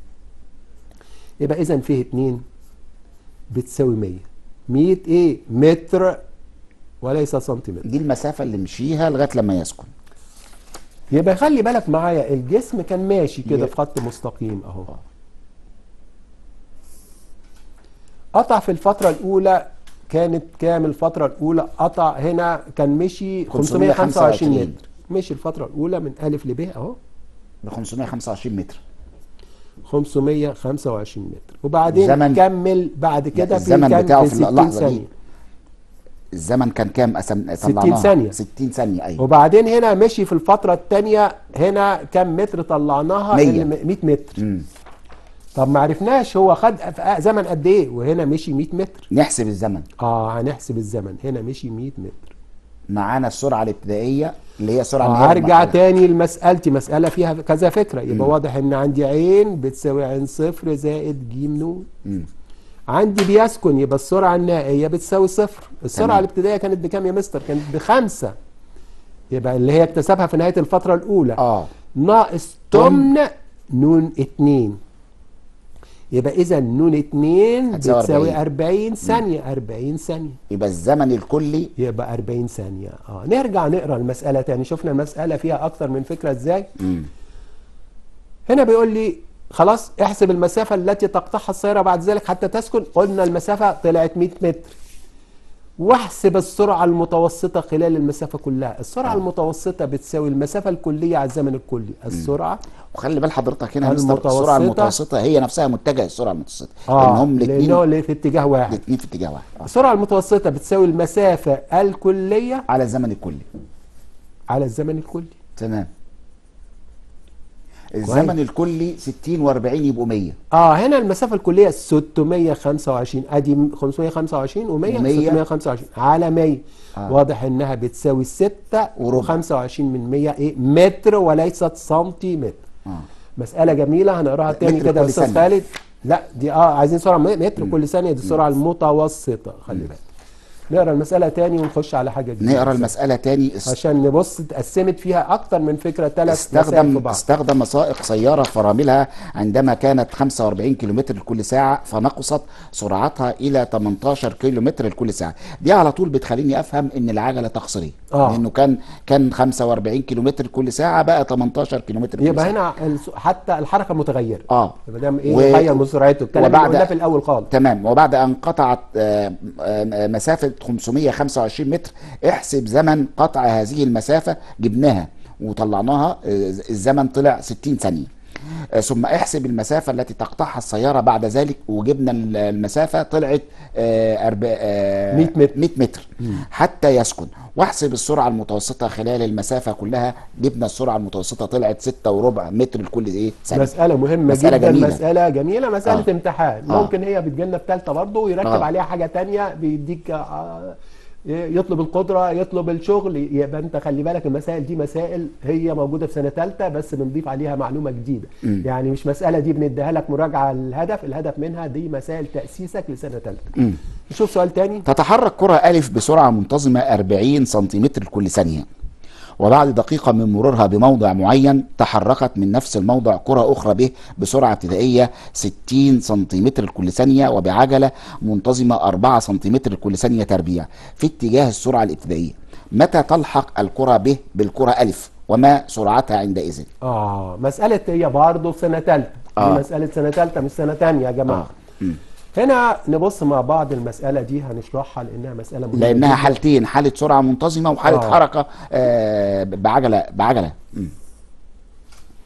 يبقى إذا فيه 2 بتساوي 100 100 إيه؟ متر وليس سنتيمتر دي المسافه اللي مشيها لغايه لما يسكن يبقى خلي بالك معايا الجسم كان ماشي كده ي- في خط مستقيم اهو قطع في الفترة الأولى كانت كام الفترة الأولى قطع هنا كان مشي 525 525 متر مشي الفترة الأولى من ألف لب أهو ب 525 متر 525 متر وبعدين زمن- كمل بعد كده في الزمن كام بتاعه في 60 اللحظة دي. ثانية الزمن كان كام أسم... 60 طلعناها؟ ثانية. 60 ثانيه ايوه وبعدين هنا مشي في الفترة الثانية هنا كام متر طلعناها 100. اللي م- 100 متر مم. طب ما عرفناش هو خد في زمن قد ايه وهنا مشي 100 متر نحسب الزمن اه هنحسب الزمن هنا مشي 100 متر معانا السرعه الابتدائيه اللي هي سرعه آه النهاية هرجع المحدودة. تاني لمسألتي مسألة فيها كذا فكرة يبقى واضح ان عندي عين بتساوي عين صفر زائد ج نون مم. عندي بيسكن يبقى السرعة النهائية بتساوي صفر السرعة تمام. الابتدائية كانت بكام يا مستر كانت بخمسة يبقى اللي هي اكتسبها في نهاية الفترة الأولى اه ناقص تمن نون اتنين يبقى إذا نون اتنين هتساوي بتساوي 40. 40 ثانية 40 ثانية يبقى الزمن الكلي يبقى 40 ثانية اه نرجع نقرا المسألة تاني شفنا المسألة فيها أكتر من فكرة ازاي مم. هنا بيقول لي خلاص احسب المسافة التي تقطعها السيارة بعد ذلك حتى تسكن قلنا المسافة طلعت 100 متر واحسب السرعة المتوسطة خلال المسافة كلها السرعة المتوسطة بتساوي المسافة الكلية على الزمن الكلي السرعة وخلي بال حضرتك هنا يا مستر السرعه المتوسطة. المتوسطه هي نفسها متجهه السرعه المتوسطه اه لان هم لأنه الاثنين اللي في اتجاه واحد الاثنين في اتجاه واحد آه. السرعة المتوسطة بتساوي المسافة الكلية على الزمن الكلي على الزمن الكلي تمام الزمن الكلي 60 و40 يبقوا 100 اه هنا المسافة الكلية 625 ادي 525 و100 ومية. 625 على 100 آه. واضح انها بتساوي 6 وربع. و25 من 100 ايه متر وليست سنتيمتر اه مسألة جميلة هنقراها تاني متر كده يا كل استاذ ثانية. خالد لا دي اه عايزين سرعة م- متر كل ثانية دي السرعة المتوسطة خلي بالك نقرا المسألة تاني ونخش على حاجة جديدة نقرا المساله تاني است- عشان نبص اتقسمت فيها اكتر من فكرة ثلاث مسائل في استخدم بعض استخدم سائق سيارة فراملها عندما كانت 45 كيلومتر لكل ساعة فنقصت سرعتها إلى 18 كيلومتر لكل ساعة دي على طول بتخليني أفهم إن العجلة تقصيرية آه. لأنه كان كان 45 كيلومتر كل ساعة بقى 18 كيلومتر كل يبقى ساعة هنا الس- حتى الحركة متغيرة اه يبقى ده ايه و- يغير من سرعته الكلام اللي وبعد- قلناه في الاول خالص تمام وبعد أن قطعت آه، آه، مسافة 525 متر احسب زمن قطع هذه المسافة جبناها وطلعناها آه، الزمن طلع 60 ثانية آه، ثم احسب المسافة التي تقطعها السيارة بعد ذلك وجبنا ال- المسافة طلعت آه، أرب- آه، 100 متر. 100 متر حتى يسكن واحسب السرعة المتوسطة خلال المسافة كلها جبنا السرعة المتوسطة طلعت 6 وربع متر لكل ايه ثانية مسألة مهمة مسألة جدا جميلة. مسألة جميلة مسألة آه. امتحان آه. ممكن هي بتجيلنا في ثالثة برضه ويركب آه. عليها حاجة تانية بيديك آه، يطلب القدرة يطلب الشغل يبقى انت خلي بالك المسائل دي مسائل هي موجودة في سنة ثالثة بس بنضيف عليها معلومة جديدة يعني مش مسألة دي بنديها لك مراجعة الهدف الهدف منها دي مسائل تأسيسك لسنة ثالثة نشوف سؤال تاني تتحرك كرة ألف بسرعة منتظمة 40 سنتيمتر كل ثانية وبعد دقيقة من مرورها بموضع معين تحركت من نفس الموضع كرة أخرى به بسرعة ابتدائية 60 سنتيمتر كل ثانية وبعجلة منتظمة 4 سنتيمتر كل ثانية تربيع في اتجاه السرعة الابتدائية متى تلحق الكرة به بالكرة ألف وما سرعتها عندئذ اه مسألة هي برضه في سنة ثالثة آه. دي مسألة سنة ثالثة مش سنة ثانية يا جماعة آه. مم. هنا نبص مع بعض المسألة دي هنشرحها لأنها مسألة مهمة لأنها جداً. حالتين حالة سرعة منتظمة وحالة آه. حركة آه بعجلة بعجلة مم.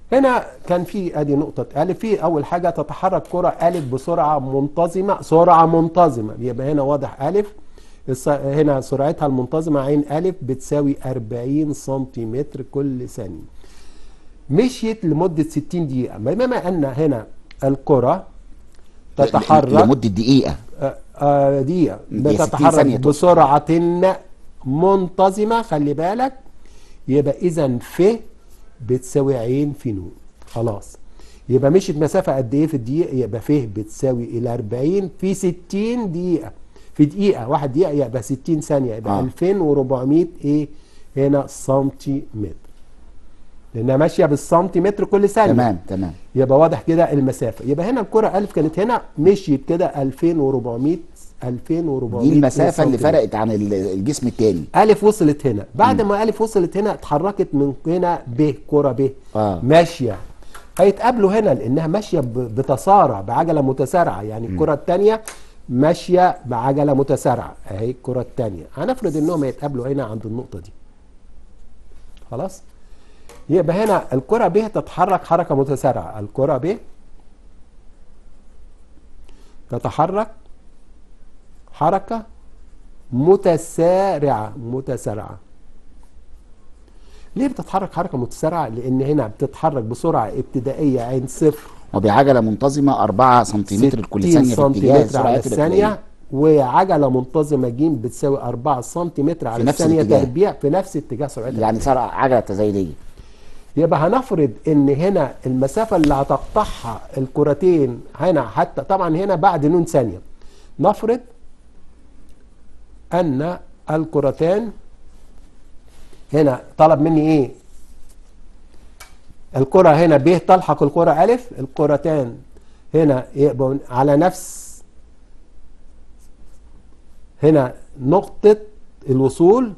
هنا كان في ادي نقطة ألف في أول حاجة تتحرك كرة ألف بسرعة منتظمة سرعة منتظمة يبقى هنا واضح ألف الس- هنا سرعتها المنتظمة عين ألف بتساوي 40 سنتيمتر كل ثانية مشيت لمدة 60 دقيقة بما أن هنا الكرة تتحرك لمده دقيقه آه، آه، دقيقة دي 60 بتتحرك ثانية تقصد. بسرعة منتظمة خلي بالك يبقى إذا ف بتساوي عين في نون خلاص يبقى مشيت مسافة قد إيه في الدقيقة يبقى ف بتساوي إلى 40 في 60 دقيقة في دقيقة واحد دقيقة يبقى 60 ثانية يبقى آه. 2400 إيه هنا سنتيمتر لأنها ماشية بالسنتيمتر كل ثانية تمام تمام يبقى واضح كده المسافه يبقى هنا الكره الف كانت هنا مشيت كده 2400 2400 دي المسافه اللي سنتيمتر. فرقت عن ال- الجسم التاني الف وصلت هنا بعد ما الف وصلت هنا اتحركت من هنا ب كره ب آه. ماشيه هيتقابلوا هنا لانها ماشيه ب- بتسارع بعجله متسارعه يعني الكره الثانيه ماشيه بعجله متسارعه اهي الكره الثانيه هنفرض انهم هيتقابلوا هنا عند النقطه دي خلاص يبقى هنا الكره ب تتحرك حركه متسارعه الكره ب تتحرك حركه متسارعه متسارعه ليه بتتحرك حركه متسارعه لان هنا بتتحرك بسرعه ابتدائيه عين صفر وبعجله منتظمه 4 سنتيمتر كل 60 ثانيه في اتجاه سنتيمتر على السرعات الثانيه الابتدائيه وعجله منتظمه ج بتساوي 4 سنتيمتر على في نفس الثانيه الاتجاه. تربيع في نفس اتجاه سرعتها يعني صار عجله تزايديه يبقى هنفرض ان هنا المسافه اللي هتقطعها الكرتين هنا حتى طبعا هنا بعد نون ثانيه نفرض ان الكرتان هنا طلب مني ايه الكره هنا ب تلحق الكره الف الكرتان هنا يبقوا على نفس هنا نقطه الوصول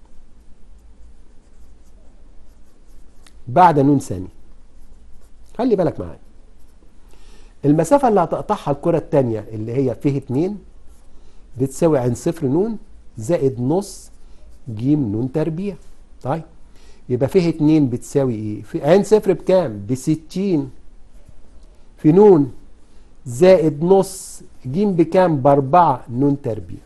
بعد نون ثاني خلي بالك معايا المسافة اللي هتقطعها الكرة التانية اللي هي فيه اتنين بتساوي عن صفر نون زائد نص جيم نون تربيع طيب يبقى فيه اتنين بتساوي ايه في عين صفر بكام بستين في نون زائد نص جيم بكام باربعة نون تربيع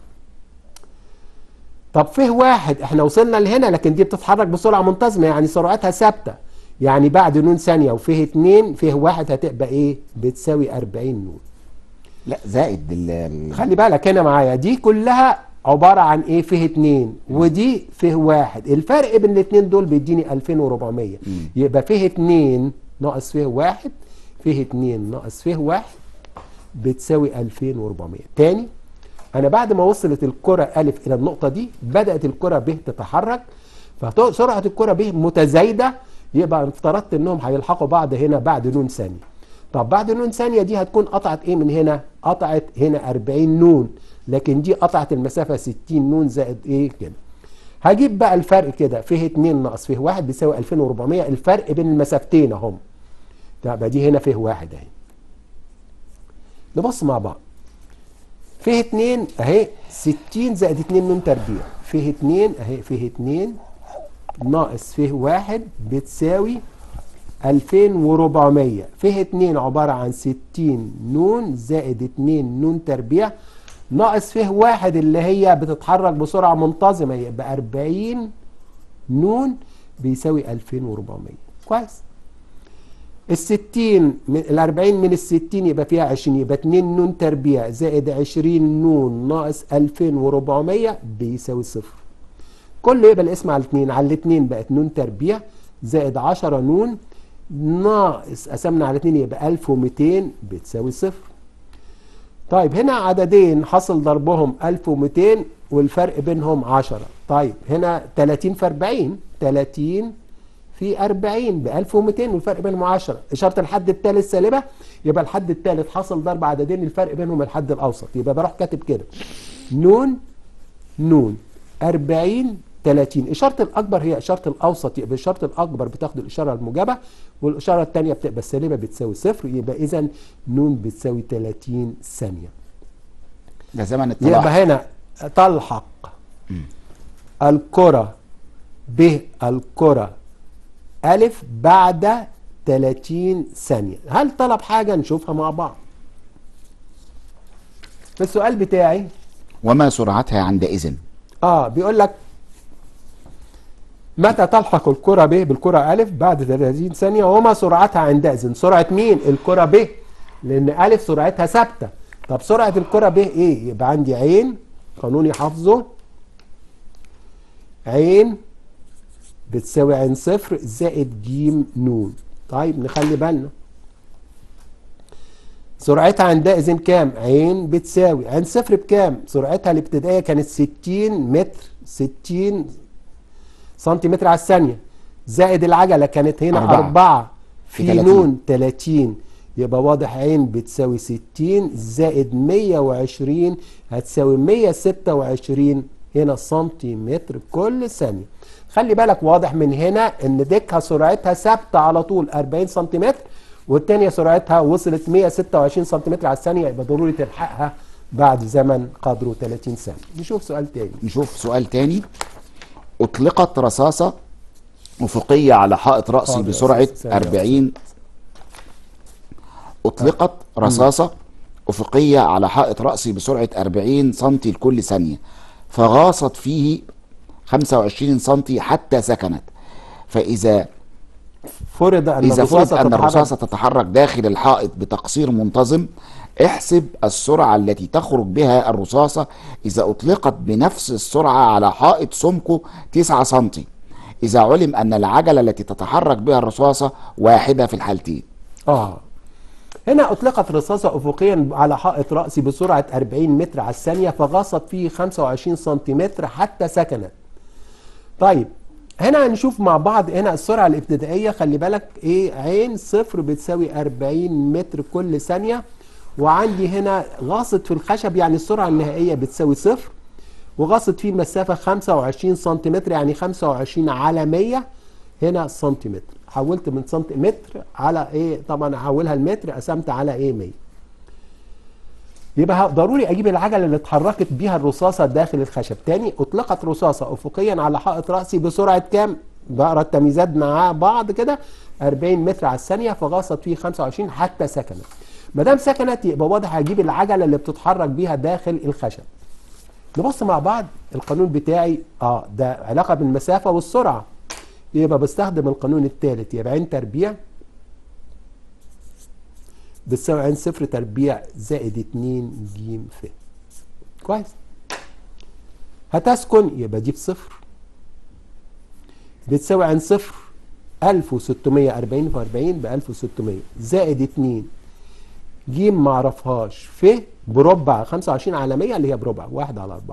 طب فيه واحد احنا وصلنا لهنا لكن دي بتتحرك بسرعة منتظمة يعني سرعتها ثابتة يعني بعد نون ثانية وفيه اتنين فيه واحد هتبقى ايه بتساوي 40 نون لا زائد ال- ال- خلي بالك هنا معايا دي كلها عبارة عن ايه فيه اتنين ودي فيه واحد الفرق بين الاتنين دول بيديني 2400 يبقى فيه اتنين ناقص فيه واحد فيه اتنين ناقص فيه واحد بتساوي 2400 تاني انا بعد ما وصلت الكرة الف الى النقطة دي بدأت الكرة ب تتحرك فسرعة الكرة ب متزايدة يبقى افترضت انهم هيلحقوا بعض هنا بعد نون ثانية طب بعد نون ثانية دي هتكون قطعت ايه من هنا قطعت هنا 40 نون لكن دي قطعت المسافة 60 نون زائد ايه كده هجيب بقى الفرق كده فيه 2 ناقص فيه 1 بيساوي 2400 الفرق بين المسافتين اهم يبقى دي هنا فيه واحد اهي نبص مع بعض فيه 2 اهي 60 زائد 2 نون تربيع فيه 2 اهي فيه 2 ناقص فيه 1 بتساوي 2400 فيه 2 عبارة عن 60 نون زائد 2 نون تربيع ناقص فيه 1 اللي هي بتتحرك بسرعة منتظمة يبقى 40 نون بيساوي 2400 كويس ال 60 من ال 40 من ال 60 يبقى فيها 20 يبقى 2 نون تربيع زائد 20 نون ناقص 2400 بيساوي صفر كله يبقى الاسم على الاثنين على الاثنين بقت نون تربيع زائد 10 نون ناقص قسمنا على 2 يبقى 1200 بتساوي صفر طيب هنا عددين حصل ضربهم 1200 والفرق بينهم 10 طيب هنا 30 في 40 30 في 40 ب 1200 والفرق بينهم 10 اشاره الحد الثالث سالبه يبقى الحد الثالث حصل ضرب عددين الفرق بينهم الحد الاوسط يبقى بروح كاتب كده نون نون 40 30 اشاره الاكبر هي اشاره الاوسط يبقى اشاره الاكبر بتاخد الاشاره الموجبه والاشاره الثانيه بتبقى السالبه بتساوي صفر يبقى اذا نون بتساوي 30 ثانيه ده زمن الطلاق يبقى هنا تلحق الكرة ب الكرة ألف بعد 30 ثانية هل طلب حاجة نشوفها مع بعض السؤال بتاعي وما سرعتها عندئذ اه بيقول لك متى تلحق الكرة ب بالكرة أ بعد 30 ثانية وما سرعتها عندئذ سرعة مين الكرة ب لأن أ سرعتها ثابتة طب سرعة الكرة ب إيه يبقى عندي عين قانوني حافظه عين بتساوي عين صفر زائد ج نون طيب نخلي بالنا سرعتها عندئذ كام؟ عين بتساوي عين صفر بكام؟ سرعتها الابتدائية كانت 60 متر 60 سنتيمتر على الثانية زائد العجلة كانت هنا أربعة. 4 في في 30. نون 30 يبقى واضح عين بتساوي 60 زائد 120 هتساوي 126 هنا سنتيمتر كل ثانية خلي بالك واضح من هنا ان ديكها سرعتها ثابتة على طول 40 سنتيمتر والتانية سرعتها وصلت 126 سنتيمتر على الثانية يبقى ضروري تلحقها بعد زمن قدره 30 ثانية نشوف سؤال تاني نشوف سؤال تاني أطلقت رصاصة أفقية على حائط رأسي حاضر يا بسرعة أستاذ. ثانية 40 أطلقت رصاصة أفقية على حائط رأسي بسرعة 40 سنتي لكل ثانية فغاصت فيه 25 سنتي حتى سكنت فإذا فرض ان إذا فرض الرصاصة أن تتحرك الرصاصة تتحرك داخل الحائط بتقصير منتظم احسب السرعة التي تخرج بها الرصاصة إذا أطلقت بنفس السرعة على حائط سمكه 9 سنتي إذا علم أن العجلة التي تتحرك بها الرصاصة واحدة في الحالتين اه هنا اطلقت رصاصة افقيا على حائط رأسي بسرعة 40 متر على الثانية فغاصت فيه 25 سنتيمتر حتى سكنت طيب هنا هنشوف مع بعض هنا السرعة الابتدائية خلي بالك ايه عين صفر بتساوي 40 متر كل ثانية وعندي هنا غاصت في الخشب يعني السرعة النهائية بتساوي صفر وغاصت فيه مسافة 25 سنتيمتر يعني 25 على 100 هنا سنتيمتر حولت من سنتيمتر على ايه طبعا احولها المتر قسمت على ايه 100 يبقى ضروري اجيب العجله اللي اتحركت بيها الرصاصه داخل الخشب تاني اطلقت رصاصه افقيا على حائط راسي بسرعه كام بقرا التمييزات مع بعض كده 40 متر على الثانيه فغاصت فيه 25 حتى سكنت ما دام سكنت يبقى واضح هجيب العجله اللي بتتحرك بيها داخل الخشب نبص مع بعض القانون بتاعي اه ده علاقه بالمسافه والسرعه يبقى بستخدم القانون الثالث يبقى عين تربيع بتساوي عين صفر تربيع زائد 2 ج ف كويس هتسكن يبقى دي بصفر بتساوي عين صفر 1640 في 40 ب 1600 زائد 2 ج ما اعرفهاش ف بربع 25 على 100 اللي هي بربع 1 على 4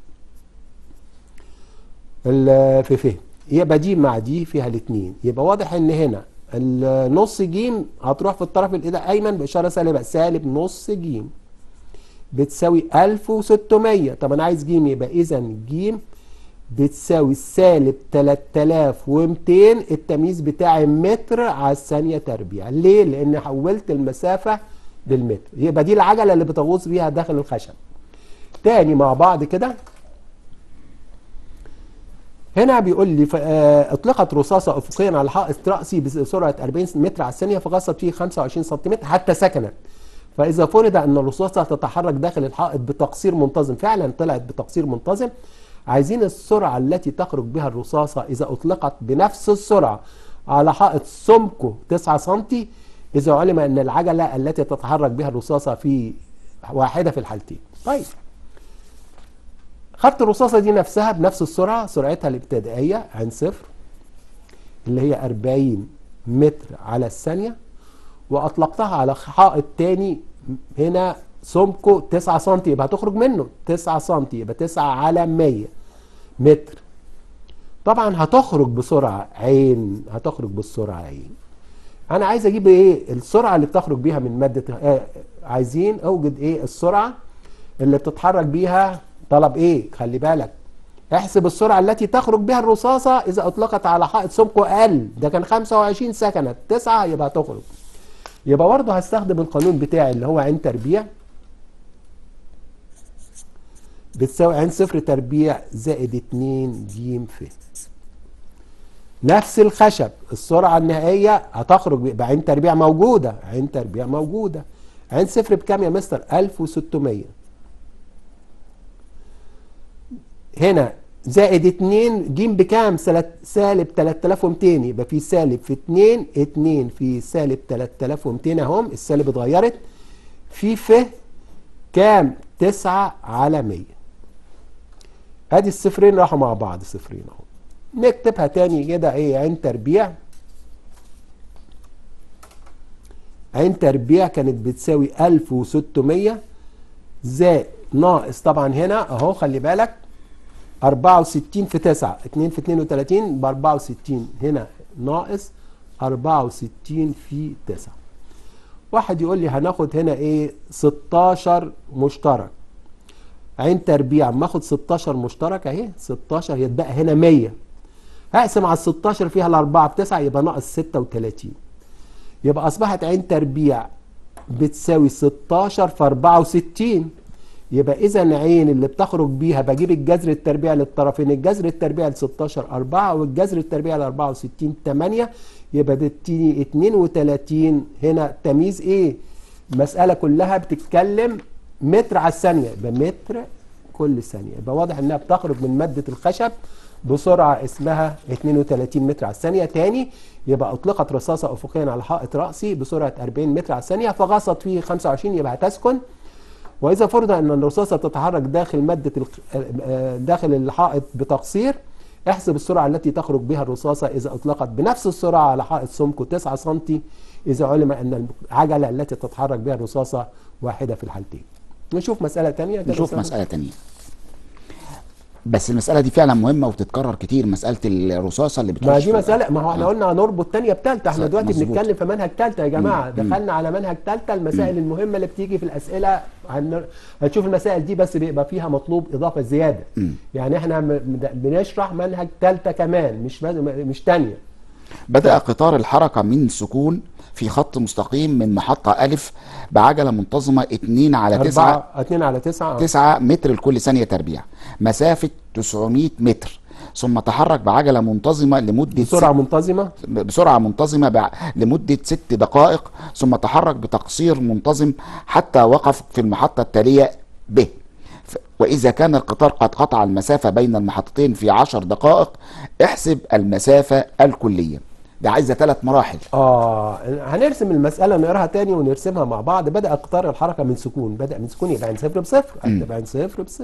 ال- في ف يبقى دي مع دي فيها الاثنين يبقى واضح ان هنا النص ج هتروح في الطرف الايمن باشاره سالبه سالب نص ج بتساوي 1600 طب انا عايز ج يبقى اذا ج بتساوي سالب 3200 التمييز بتاعي متر على الثانيه تربيع ليه لان حولت المسافه بالمتر يبقى دي العجله اللي بتغوص بيها داخل الخشب تاني مع بعض كده هنا بيقول لي ف- آه، اطلقت رصاصه افقيا على حائط راسي بسرعه 40 متر على الثانيه فغصت فيه 25 سنتيمتر حتى سكنت فاذا فرض ان الرصاصه تتحرك داخل الحائط بتقصير منتظم فعلا طلعت بتقصير منتظم عايزين السرعه التي تخرج بها الرصاصه اذا اطلقت بنفس السرعه على حائط سمكه 9 سم اذا علم ان العجله التي تتحرك بها الرصاصه في واحده في الحالتين طيب خدت الرصاصة دي نفسها بنفس السرعة سرعتها الابتدائية عن صفر اللي هي 40 متر على الثانية وأطلقتها على حائط تاني هنا سمكه 9 سم يبقى هتخرج منه 9 سم يبقى 9 على 100 متر طبعا هتخرج بسرعة عين هتخرج بالسرعة عين أنا عايز أجيب إيه السرعة اللي بتخرج بيها من مادة آه عايزين أوجد إيه السرعة اللي بتتحرك بيها طلب ايه خلي بالك احسب السرعة التي تخرج بها الرصاصة إذا أطلقت على حائط سمكه أقل ده كان 25 سكنت 9 يبقى هتخرج يبقى برضه هستخدم القانون بتاعي اللي هو عين تربيع بتساوي عين صفر تربيع زائد 2 ج ف نفس الخشب السرعة النهائية هتخرج يبقى عين تربيع موجودة عين تربيع موجودة عين صفر بكام يا مستر 1600 هنا زائد 2 ج بكام سلت- سالب 3200 يبقى في سالب في 2 2 في سالب 3200 اهم السالب اتغيرت في ف كام 9 على 100 ادي الصفرين راحوا مع بعض صفرين اهو نكتبها تاني كده ايه عين تربيع عين تربيع كانت بتساوي 1600 زائد ناقص طبعا هنا اهو خلي بالك 64 في 9 2 في 32 ب 64 هنا ناقص 64 في 9 واحد يقول لي هناخد هنا ايه 16 مشترك عين تربيع اما اخد 16 مشترك اهي 16 يتبقى هنا 100 هقسم على ال 16 فيها الاربعه بتسعه يبقى ناقص 36 يبقى اصبحت عين تربيع بتساوي 16 في 64 يبقى اذا عين اللي بتخرج بيها بجيب الجذر التربيع للطرفين الجذر التربيع ل 16 4 والجذر التربيع ل 64 8 يبقى ده تديني 32 هنا تمييز ايه؟ المساله كلها بتتكلم متر على الثانيه يبقى متر كل ثانيه يبقى واضح انها بتخرج من ماده الخشب بسرعه اسمها 32 متر على الثانيه تاني يبقى اطلقت رصاصه افقيا على حائط راسي بسرعه 40 متر على الثانيه فغصت فيه 25 يبقى هتسكن واذا فرض ان الرصاصه تتحرك داخل ماده الخ- آه، داخل الحائط بتقصير احسب السرعه التي تخرج بها الرصاصه اذا اطلقت بنفس السرعه على حائط سمكه 9 سم اذا علم ان العجله التي تتحرك بها الرصاصه واحده في الحالتين نشوف مساله ثانيه نشوف مسألة تانية بس المسألة دي فعلا مهمة وبتتكرر كتير مسألة الرصاصة اللي بتخش ما دي في- مسألة ما هو احنا آه. قلنا هنربط تانية بتالتة احنا صح، دلوقتي مظبوط. بنتكلم في منهج تالتة يا جماعة مم. دخلنا على منهج تالتة المسائل المهمة اللي بتيجي في الأسئلة هن... هنشوف المسائل دي بس بيبقى فيها مطلوب إضافة زيادة مم. يعني احنا م- بنشرح منهج تالتة كمان مش مش تانية بدأ قطار الحركة من سكون في خط مستقيم من محطة ألف بعجلة منتظمة 2 على 9 أربعة اتنين على تسعة 9 متر لكل ثانية تربيع مسافة 900 متر ثم تحرك بعجلة منتظمة لمدة بسرعة منتظمة بسرعة منتظمة بع- لمدة ست دقائق ثم تحرك بتقصير منتظم حتى وقف في المحطة التالية ب ف- وإذا كان القطار قد قطع المسافة بين المحطتين في عشر دقائق احسب المسافة الكلية ده عايزة ثلاث مراحل اه هنرسم المسألة نقراها تاني ونرسمها مع بعض بدأ قطار الحركة من سكون بدأ من سكون يبقى عند صفر بصفر هتبقى عند صفر بصفر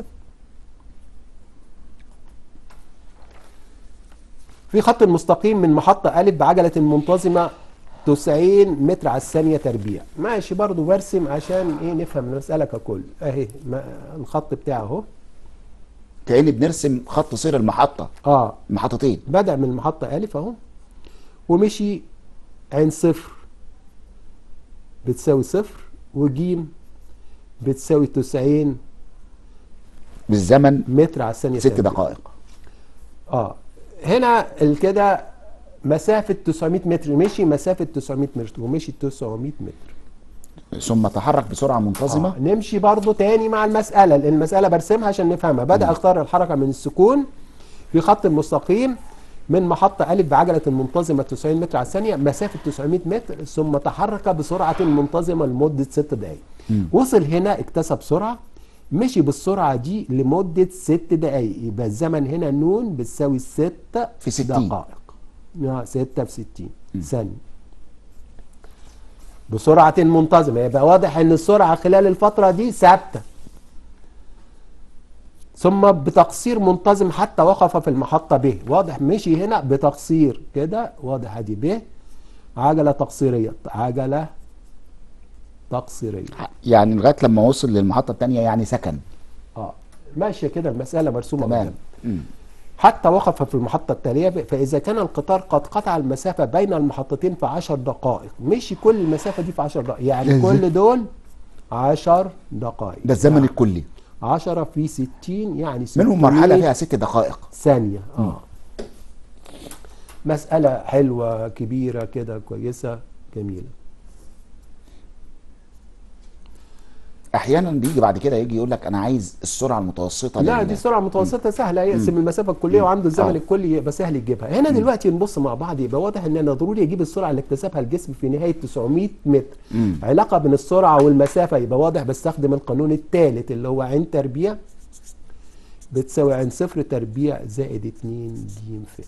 في خط مستقيم من محطة ألف بعجلة منتظمة 90 متر على الثانية تربيع ماشي برضو برسم عشان ايه نفهم المسألة ككل اهي ما- الخط بتاعه اهو كأن بنرسم خط سير المحطة اه محطتين بدأ من المحطة ألف أهو ومشي عين صفر بتساوي صفر وجيم بتساوي 90 بالزمن متر على الثانية ست تربيع. دقائق اه هنا كده مسافة 900 متر مشي مسافة 900 متر ومشي 900 متر ثم تحرك بسرعة منتظمة آه. نمشي برضو تاني مع المسألة لأن المسألة برسمها عشان نفهمها بدأ اختار الحركة من السكون في خط مستقيم من محطة ألف بعجلة منتظمة 90 متر على الثانية مسافة 900 متر ثم تحرك بسرعة منتظمة لمدة 6 دقائق وصل هنا اكتسب سرعة مشي بالسرعة دي لمدة 6 دقائق يبقى الزمن هنا نون بتساوي 6 في 60. دقائق 6 في 60 ثانية بسرعة منتظمة يبقى واضح ان السرعة خلال الفترة دي ثابتة ثم بتقصير منتظم حتى وقف في المحطة ب واضح مشي هنا بتقصير كده واضح ادي ب عجلة تقصيرية عجلة تقصيرية يعني لغاية لما وصل للمحطة الثانية يعني سكن اه ماشية كده المسألة مرسومة تمام قدامك. مم. حتى وقف في المحطة التالية فإذا كان القطار قد قطع المسافة بين المحطتين في 10 دقائق مشي كل المسافة دي في 10 دقائق يعني كل دول 10 دقائق ده الزمن الكلي 10 في 60 يعني منهم مرحلة 600 فيها ست دقائق ثانية اه مسألة حلوة كبيرة كده كويسة جميلة احيانا بيجي بعد كده يجي يقول لك انا عايز السرعه المتوسطه لا لل- دي سرعه متوسطه سهله يقسم المسافه الكليه وعنده الزمن آه. الكلي يبقى سهل يجيبها هنا دلوقتي نبص مع بعض يبقى واضح ان انا ضروري اجيب السرعه اللي اكتسبها الجسم في نهايه 900 متر مم. علاقه بين السرعه والمسافه يبقى واضح بستخدم القانون الثالث اللي هو عين تربيع بتساوي عين صفر تربيع زائد 2 ج ف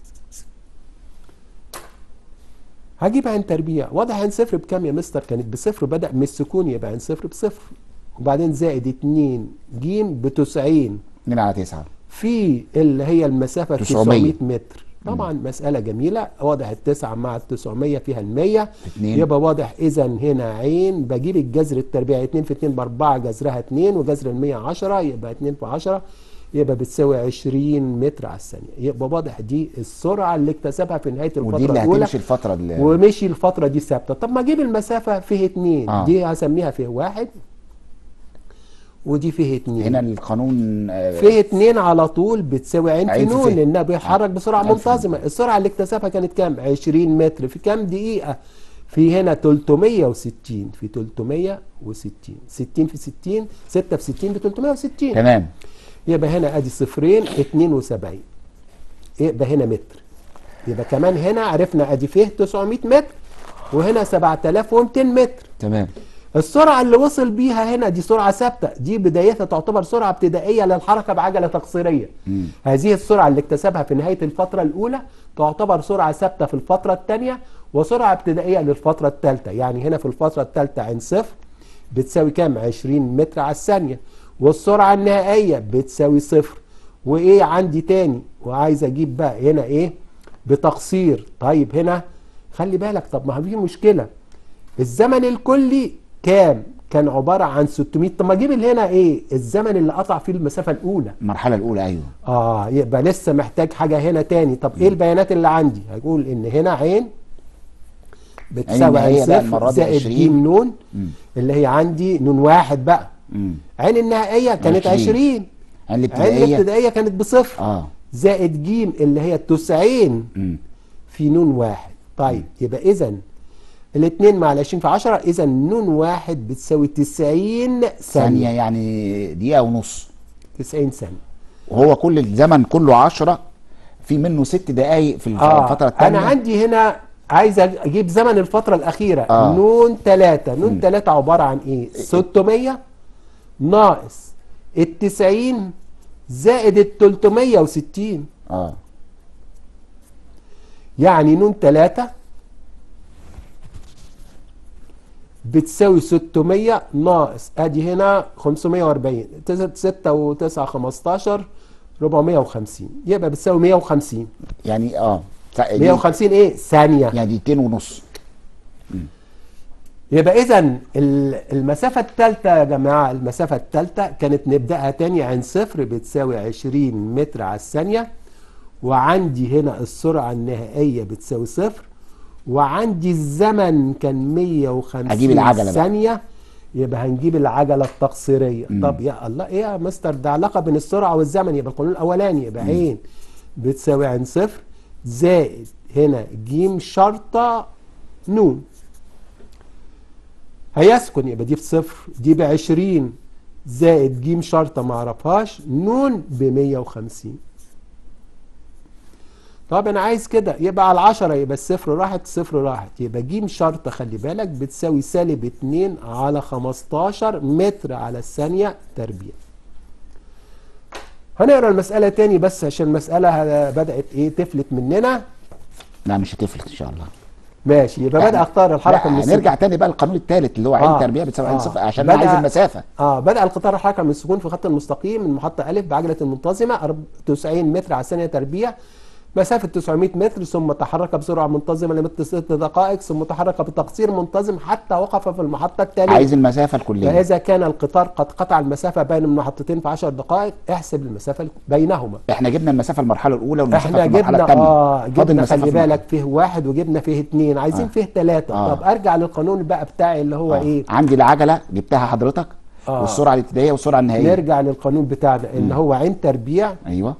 هجيب عين تربيع واضح عين صفر بكام يا مستر كانت بصفر بدأ من السكون يبقى عين صفر بصفر وبعدين زائد 2 ج ب 90 2 على 9 في اللي هي المسافة 900 900 متر طبعا مسألة جميلة واضح التسعة مع التسعمية فيها المية اتنين. يبقى واضح إذا هنا عين بجيب الجذر التربيعي 2 في 2 بأربعة جذرها 2 وجذر المية 10 يبقى 2 في 10 يبقى بتساوي 20 متر على الثانية يبقى واضح دي السرعة اللي اكتسبها في نهاية الفترة ودي اللي الأولى هتمشي الفتره اللي ومشي الفترة دي ثابتة طب ما اجيب المسافة فيه 2 آه. دي هسميها فيه واحد ودي فيه 2 هنا القانون آه، في اتنين على طول بتساوي عين في عين في نون ف. لانها بيتحرك بسرعه عين في منتظمه السرعه اللي اكتسبها كانت كام 20 متر في كام دقيقه في هنا 360 في 360 60 في 60 6 في 60 ب 360 تمام يبقى هنا ادي صفرين 72 يبقى هنا متر يبقى كمان هنا عرفنا ادي فيه 900 متر وهنا 7200 متر تمام السرعة اللي وصل بيها هنا دي سرعة ثابتة دي بدايتها تعتبر سرعة ابتدائية للحركة بعجلة تقصيرية مم. هذه السرعة اللي اكتسبها في نهاية الفترة الأولى تعتبر سرعة ثابتة في الفترة الثانية وسرعة ابتدائية للفترة الثالثة يعني هنا في الفترة الثالثة عند صفر بتساوي كام 20 متر على الثانية والسرعة النهائية بتساوي صفر وإيه عندي تاني وعايز أجيب بقى هنا إيه بتقصير طيب هنا خلي بالك طب ما في مشكلة الزمن الكلي كام كان عبارة عن 600 طب ما اجيب اللي هنا ايه الزمن اللي قطع فيه المسافة الأولى المرحله الاولى ايوه اه يبقى لسه محتاج حاجة هنا تاني طب ايه البيانات اللي عندي هقول ان هنا عين بتساوي عين عين النهائية بقى المرة صفر دي زائد 20. ج نون مم. اللي هي عندي نون واحد بقى مم. عين النهائية كانت 20. 20 عين عين الابتدائيه الابتدائية كانت بصفر اه زائد ج اللي هي 90 مم. في نون واحد طيب يبقى اذا الاثنين مع ال 20 في 10 اذا نون واحد بتساوي 90 ثانيه ثانية يعني دقيقه ونص 90 ثانية وهو كل الزمن كله 10 في منه ست دقائق في الف- الفتره الثانيه انا عندي هنا عايز اجيب زمن الفترة الأخيرة آه. نون 3 نون 3 عبارة عن ايه 600 ناقص ال 90 زائد ال 360 اه يعني نون 3 بتساوي 600 ناقص ادي هنا 540 6 و9 15 450 يبقى بتساوي 150 يعني اه ث- دي- 150 ايه ثانية يعني دقيقتين ونص يبقى اذا ال- المسافة الثالثة يا جماعة المسافة الثالثة كانت نبدأها تاني عن صفر بتساوي 20 متر على الثانية وعندي هنا السرعة النهائية بتساوي صفر وعندي الزمن كان 150 أجيب العجلة بقى. ثانية يبقى هنجيب العجلة التقصيرية طب يا الله ايه يا مستر ده علاقة بين السرعة والزمن يبقى القانون الأولاني يبقى عين بتساوي عن صفر زائد هنا ج شرطة نون هيسكن يبقى دي في صفر دي ب 20 زائد ج شرطه ما اعرفهاش نون ب 150 طب انا عايز كده يبقى على 10 يبقى الصفر راحت الصفر راحت يبقى ج شرطه خلي بالك بتساوي سالب 2 على 15 متر على الثانيه تربيع هنقرا المساله تاني بس عشان المساله بدات ايه تفلت مننا لا مش هتفلت ان شاء الله ماشي يبقى بدا اختار الحركه من لا السكون. هنرجع تاني بقى للقانون الثالث اللي هو عين آه، تربيع بتساوي عين آه. صفر عشان انا بدأ- عايز المسافه اه بدأ القطار الحركة من السكون في خط المستقيم من محطة ألف بعجلة منتظمة أرب- 90 متر على الثانية تربيع مسافة 900 متر ثم تحرك بسرعة منتظمة لمدة ست دقائق ثم تحرك بتقصير منتظم حتى وقف في المحطة التالية عايز المسافه الكليه فإذا كان القطار قد قطع المسافة بين المحطتين في 10 دقائق احسب المسافة الك- بينهما احنا جبنا المسافه المرحله الاولى والمسافه احنا في المرحله جبنا الثانيه اه فاضل جبنا مسافة خلي في المرحلة. بالك فيه واحد وجبنا فيه اتنين عايزين آه. فيه ثلاثة آه. طب ارجع للقانون بقى بتاعي اللي هو آه. ايه عندي العجله جبتها حضرتك آه. والسرعه الابتدائيه والسرعه النهائيه نرجع للقانون بتاعنا ان هو عين تربيع ايوه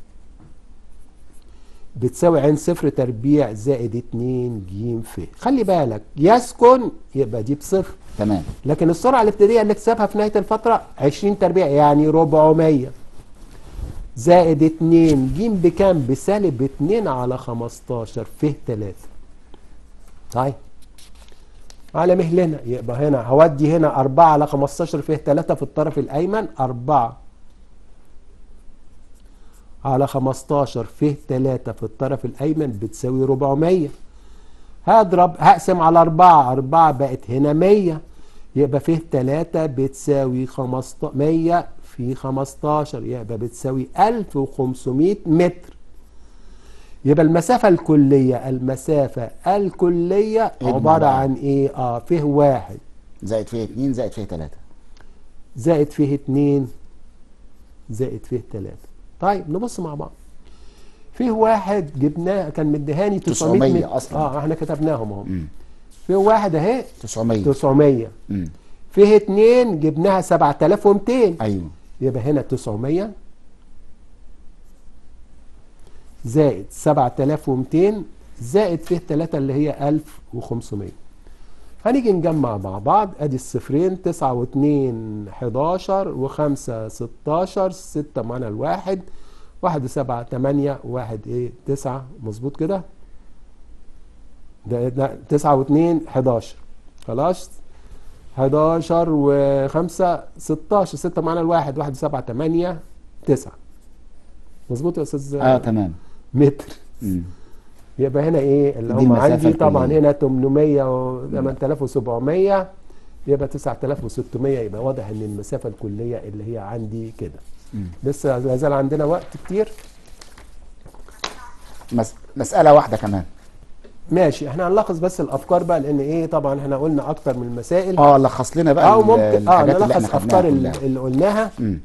بتساوي عين صفر تربيع زائد 2 ج ف خلي بالك يسكن يبقى دي بصفر تمام لكن السرعه الابتدائيه اللي اكتسبها في نهايه الفتره 20 تربيع يعني 400 زائد 2 ج بكام بسالب 2 على 15 ف 3 طيب على مهلنا يبقى هنا هودي هنا 4 على 15 ف 3 في الطرف الايمن 4 على 15 ف 3 في الطرف الايمن بتساوي 400 هضرب هقسم على 4 4 بقت هنا 100 يبقى فيه 3 بتساوي 15 100 في 15 يبقى بتساوي 1500 متر يبقى المسافة الكلية المسافة الكلية اجمع عبارة بقى. عن ايه اه فيه واحد زائد فيه اتنين زائد فيه تلاتة زائد فيه اتنين زائد فيه تلاتة طيب نبص مع بعض فيه واحد جبناه كان مديهاني 900 900 متر. أصلاً. اه احنا كتبناهم اهو مم. فيه واحد اهي 900 900 مم. فيه اتنين جبناها 7200 ايوه يبقى هنا 900 زائد 7200 زائد فيه 3 اللي هي 1500 هنيجي نجمع مع بعض ادي الصفرين 9 و2 11 و5 16 6 معانا الواحد 1 7 8 1 ايه 9 مظبوط كده ده ده 9 و2 11 خلاص 11 و5 16 6 معانا الواحد 1 7 8 9 مظبوط يا استاذ اه تمام متر مم. يبقى هنا ايه اللي دي هم المسافة عندي طبعا الكلية. هنا 800 و 8700 يبقى 9600 يبقى واضح ان المسافه الكليه اللي هي عندي كده مم. لسه لا زال عندنا وقت كتير مس... مسألة واحدة كمان ماشي احنا هنلخص بس الافكار بقى لان ايه طبعا احنا قلنا اكتر من المسائل اه لخص لنا بقى او ال- ممكن اه الحاجات اللي نلخص احنا افكار خدناها اللي, كلها اللي قلناها مم.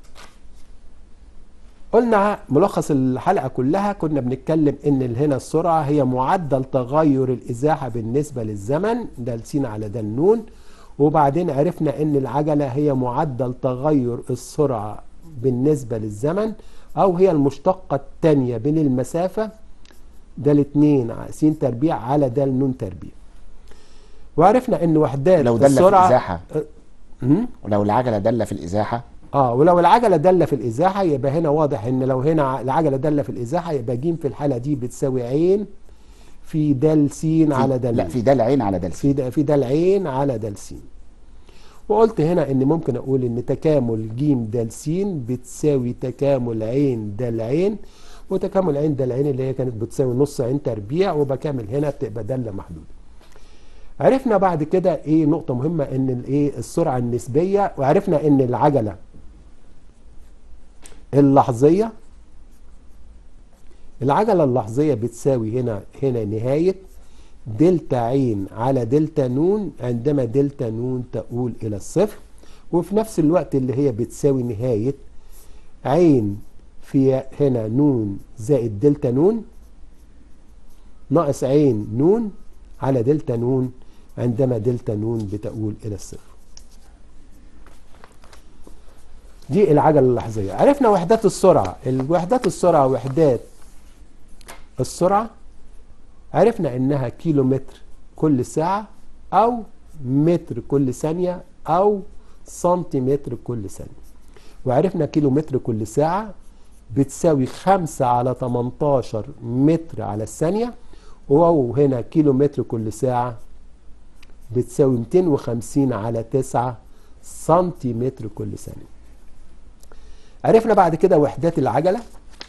قلنا ملخص الحلقة كلها كنا بنتكلم ان هنا السرعة هي معدل تغير الازاحة بالنسبة للزمن ده السين على ده النون وبعدين عرفنا ان العجلة هي معدل تغير السرعة بالنسبة للزمن او هي المشتقة الثانية بين المسافة ده الاثنين س تربيع على ده النون تربيع وعرفنا ان وحدات لو دل في السرعة الإزاحة مم؟ ولو العجلة دالة في الإزاحة اه ولو العجله داله في الازاحه يبقى هنا واضح ان لو هنا ع- العجله داله في الازاحه يبقى ج في الحاله دي بتساوي عين في د س على د لا ن. في دال عين على دال في د في د عين على د س وقلت هنا ان ممكن اقول ان تكامل ج د س بتساوي تكامل عين د عين وتكامل عين د عين اللي هي كانت بتساوي نص عين تربيع وبكامل هنا بتبقى داله محدوده عرفنا بعد كده ايه نقطه مهمه ان الايه السرعه النسبيه وعرفنا ان العجله اللحظية العجلة اللحظية بتساوي هنا هنا نهاية دلتا عين على دلتا نون عندما دلتا نون تؤول إلى الصفر وفي نفس الوقت اللي هي بتساوي نهاية عين في هنا نون زائد دلتا نون ناقص عين نون على دلتا نون عندما دلتا نون بتؤول إلى الصفر دي العجلة اللحظية عرفنا وحدات السرعة الوحدات السرعة وحدات السرعة عرفنا انها كيلو متر كل ساعة او متر كل ثانية او سنتيمتر كل ثانية وعرفنا كيلو متر كل ساعة بتساوي خمسة على 18 متر على الثانية وهنا كيلو متر كل ساعة بتساوي 250 على 9 سنتيمتر كل ثانية عرفنا بعد كده وحدات العجلة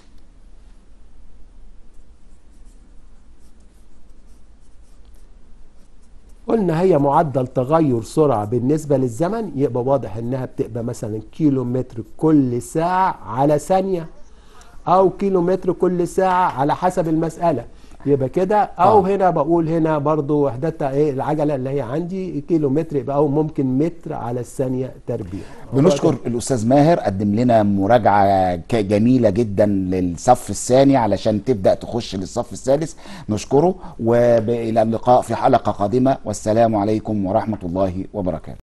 قلنا هي معدل تغير سرعة بالنسبة للزمن يبقى واضح انها بتبقى مثلا كيلو متر كل ساعة على ثانية او كيلو متر كل ساعة على حسب المسألة يبقى كده او آه. هنا بقول هنا برضو وحدتها ايه العجلة اللي هي عندي كيلو متر يبقى او ممكن متر على الثانية تربيع بنشكر الأستاذ ماهر قدم لنا مراجعة ك- جميلة جدا للصف الثاني علشان تبدأ تخش للصف الثالث نشكره وإلى اللقاء في حلقة قادمة والسلام عليكم ورحمة الله وبركاته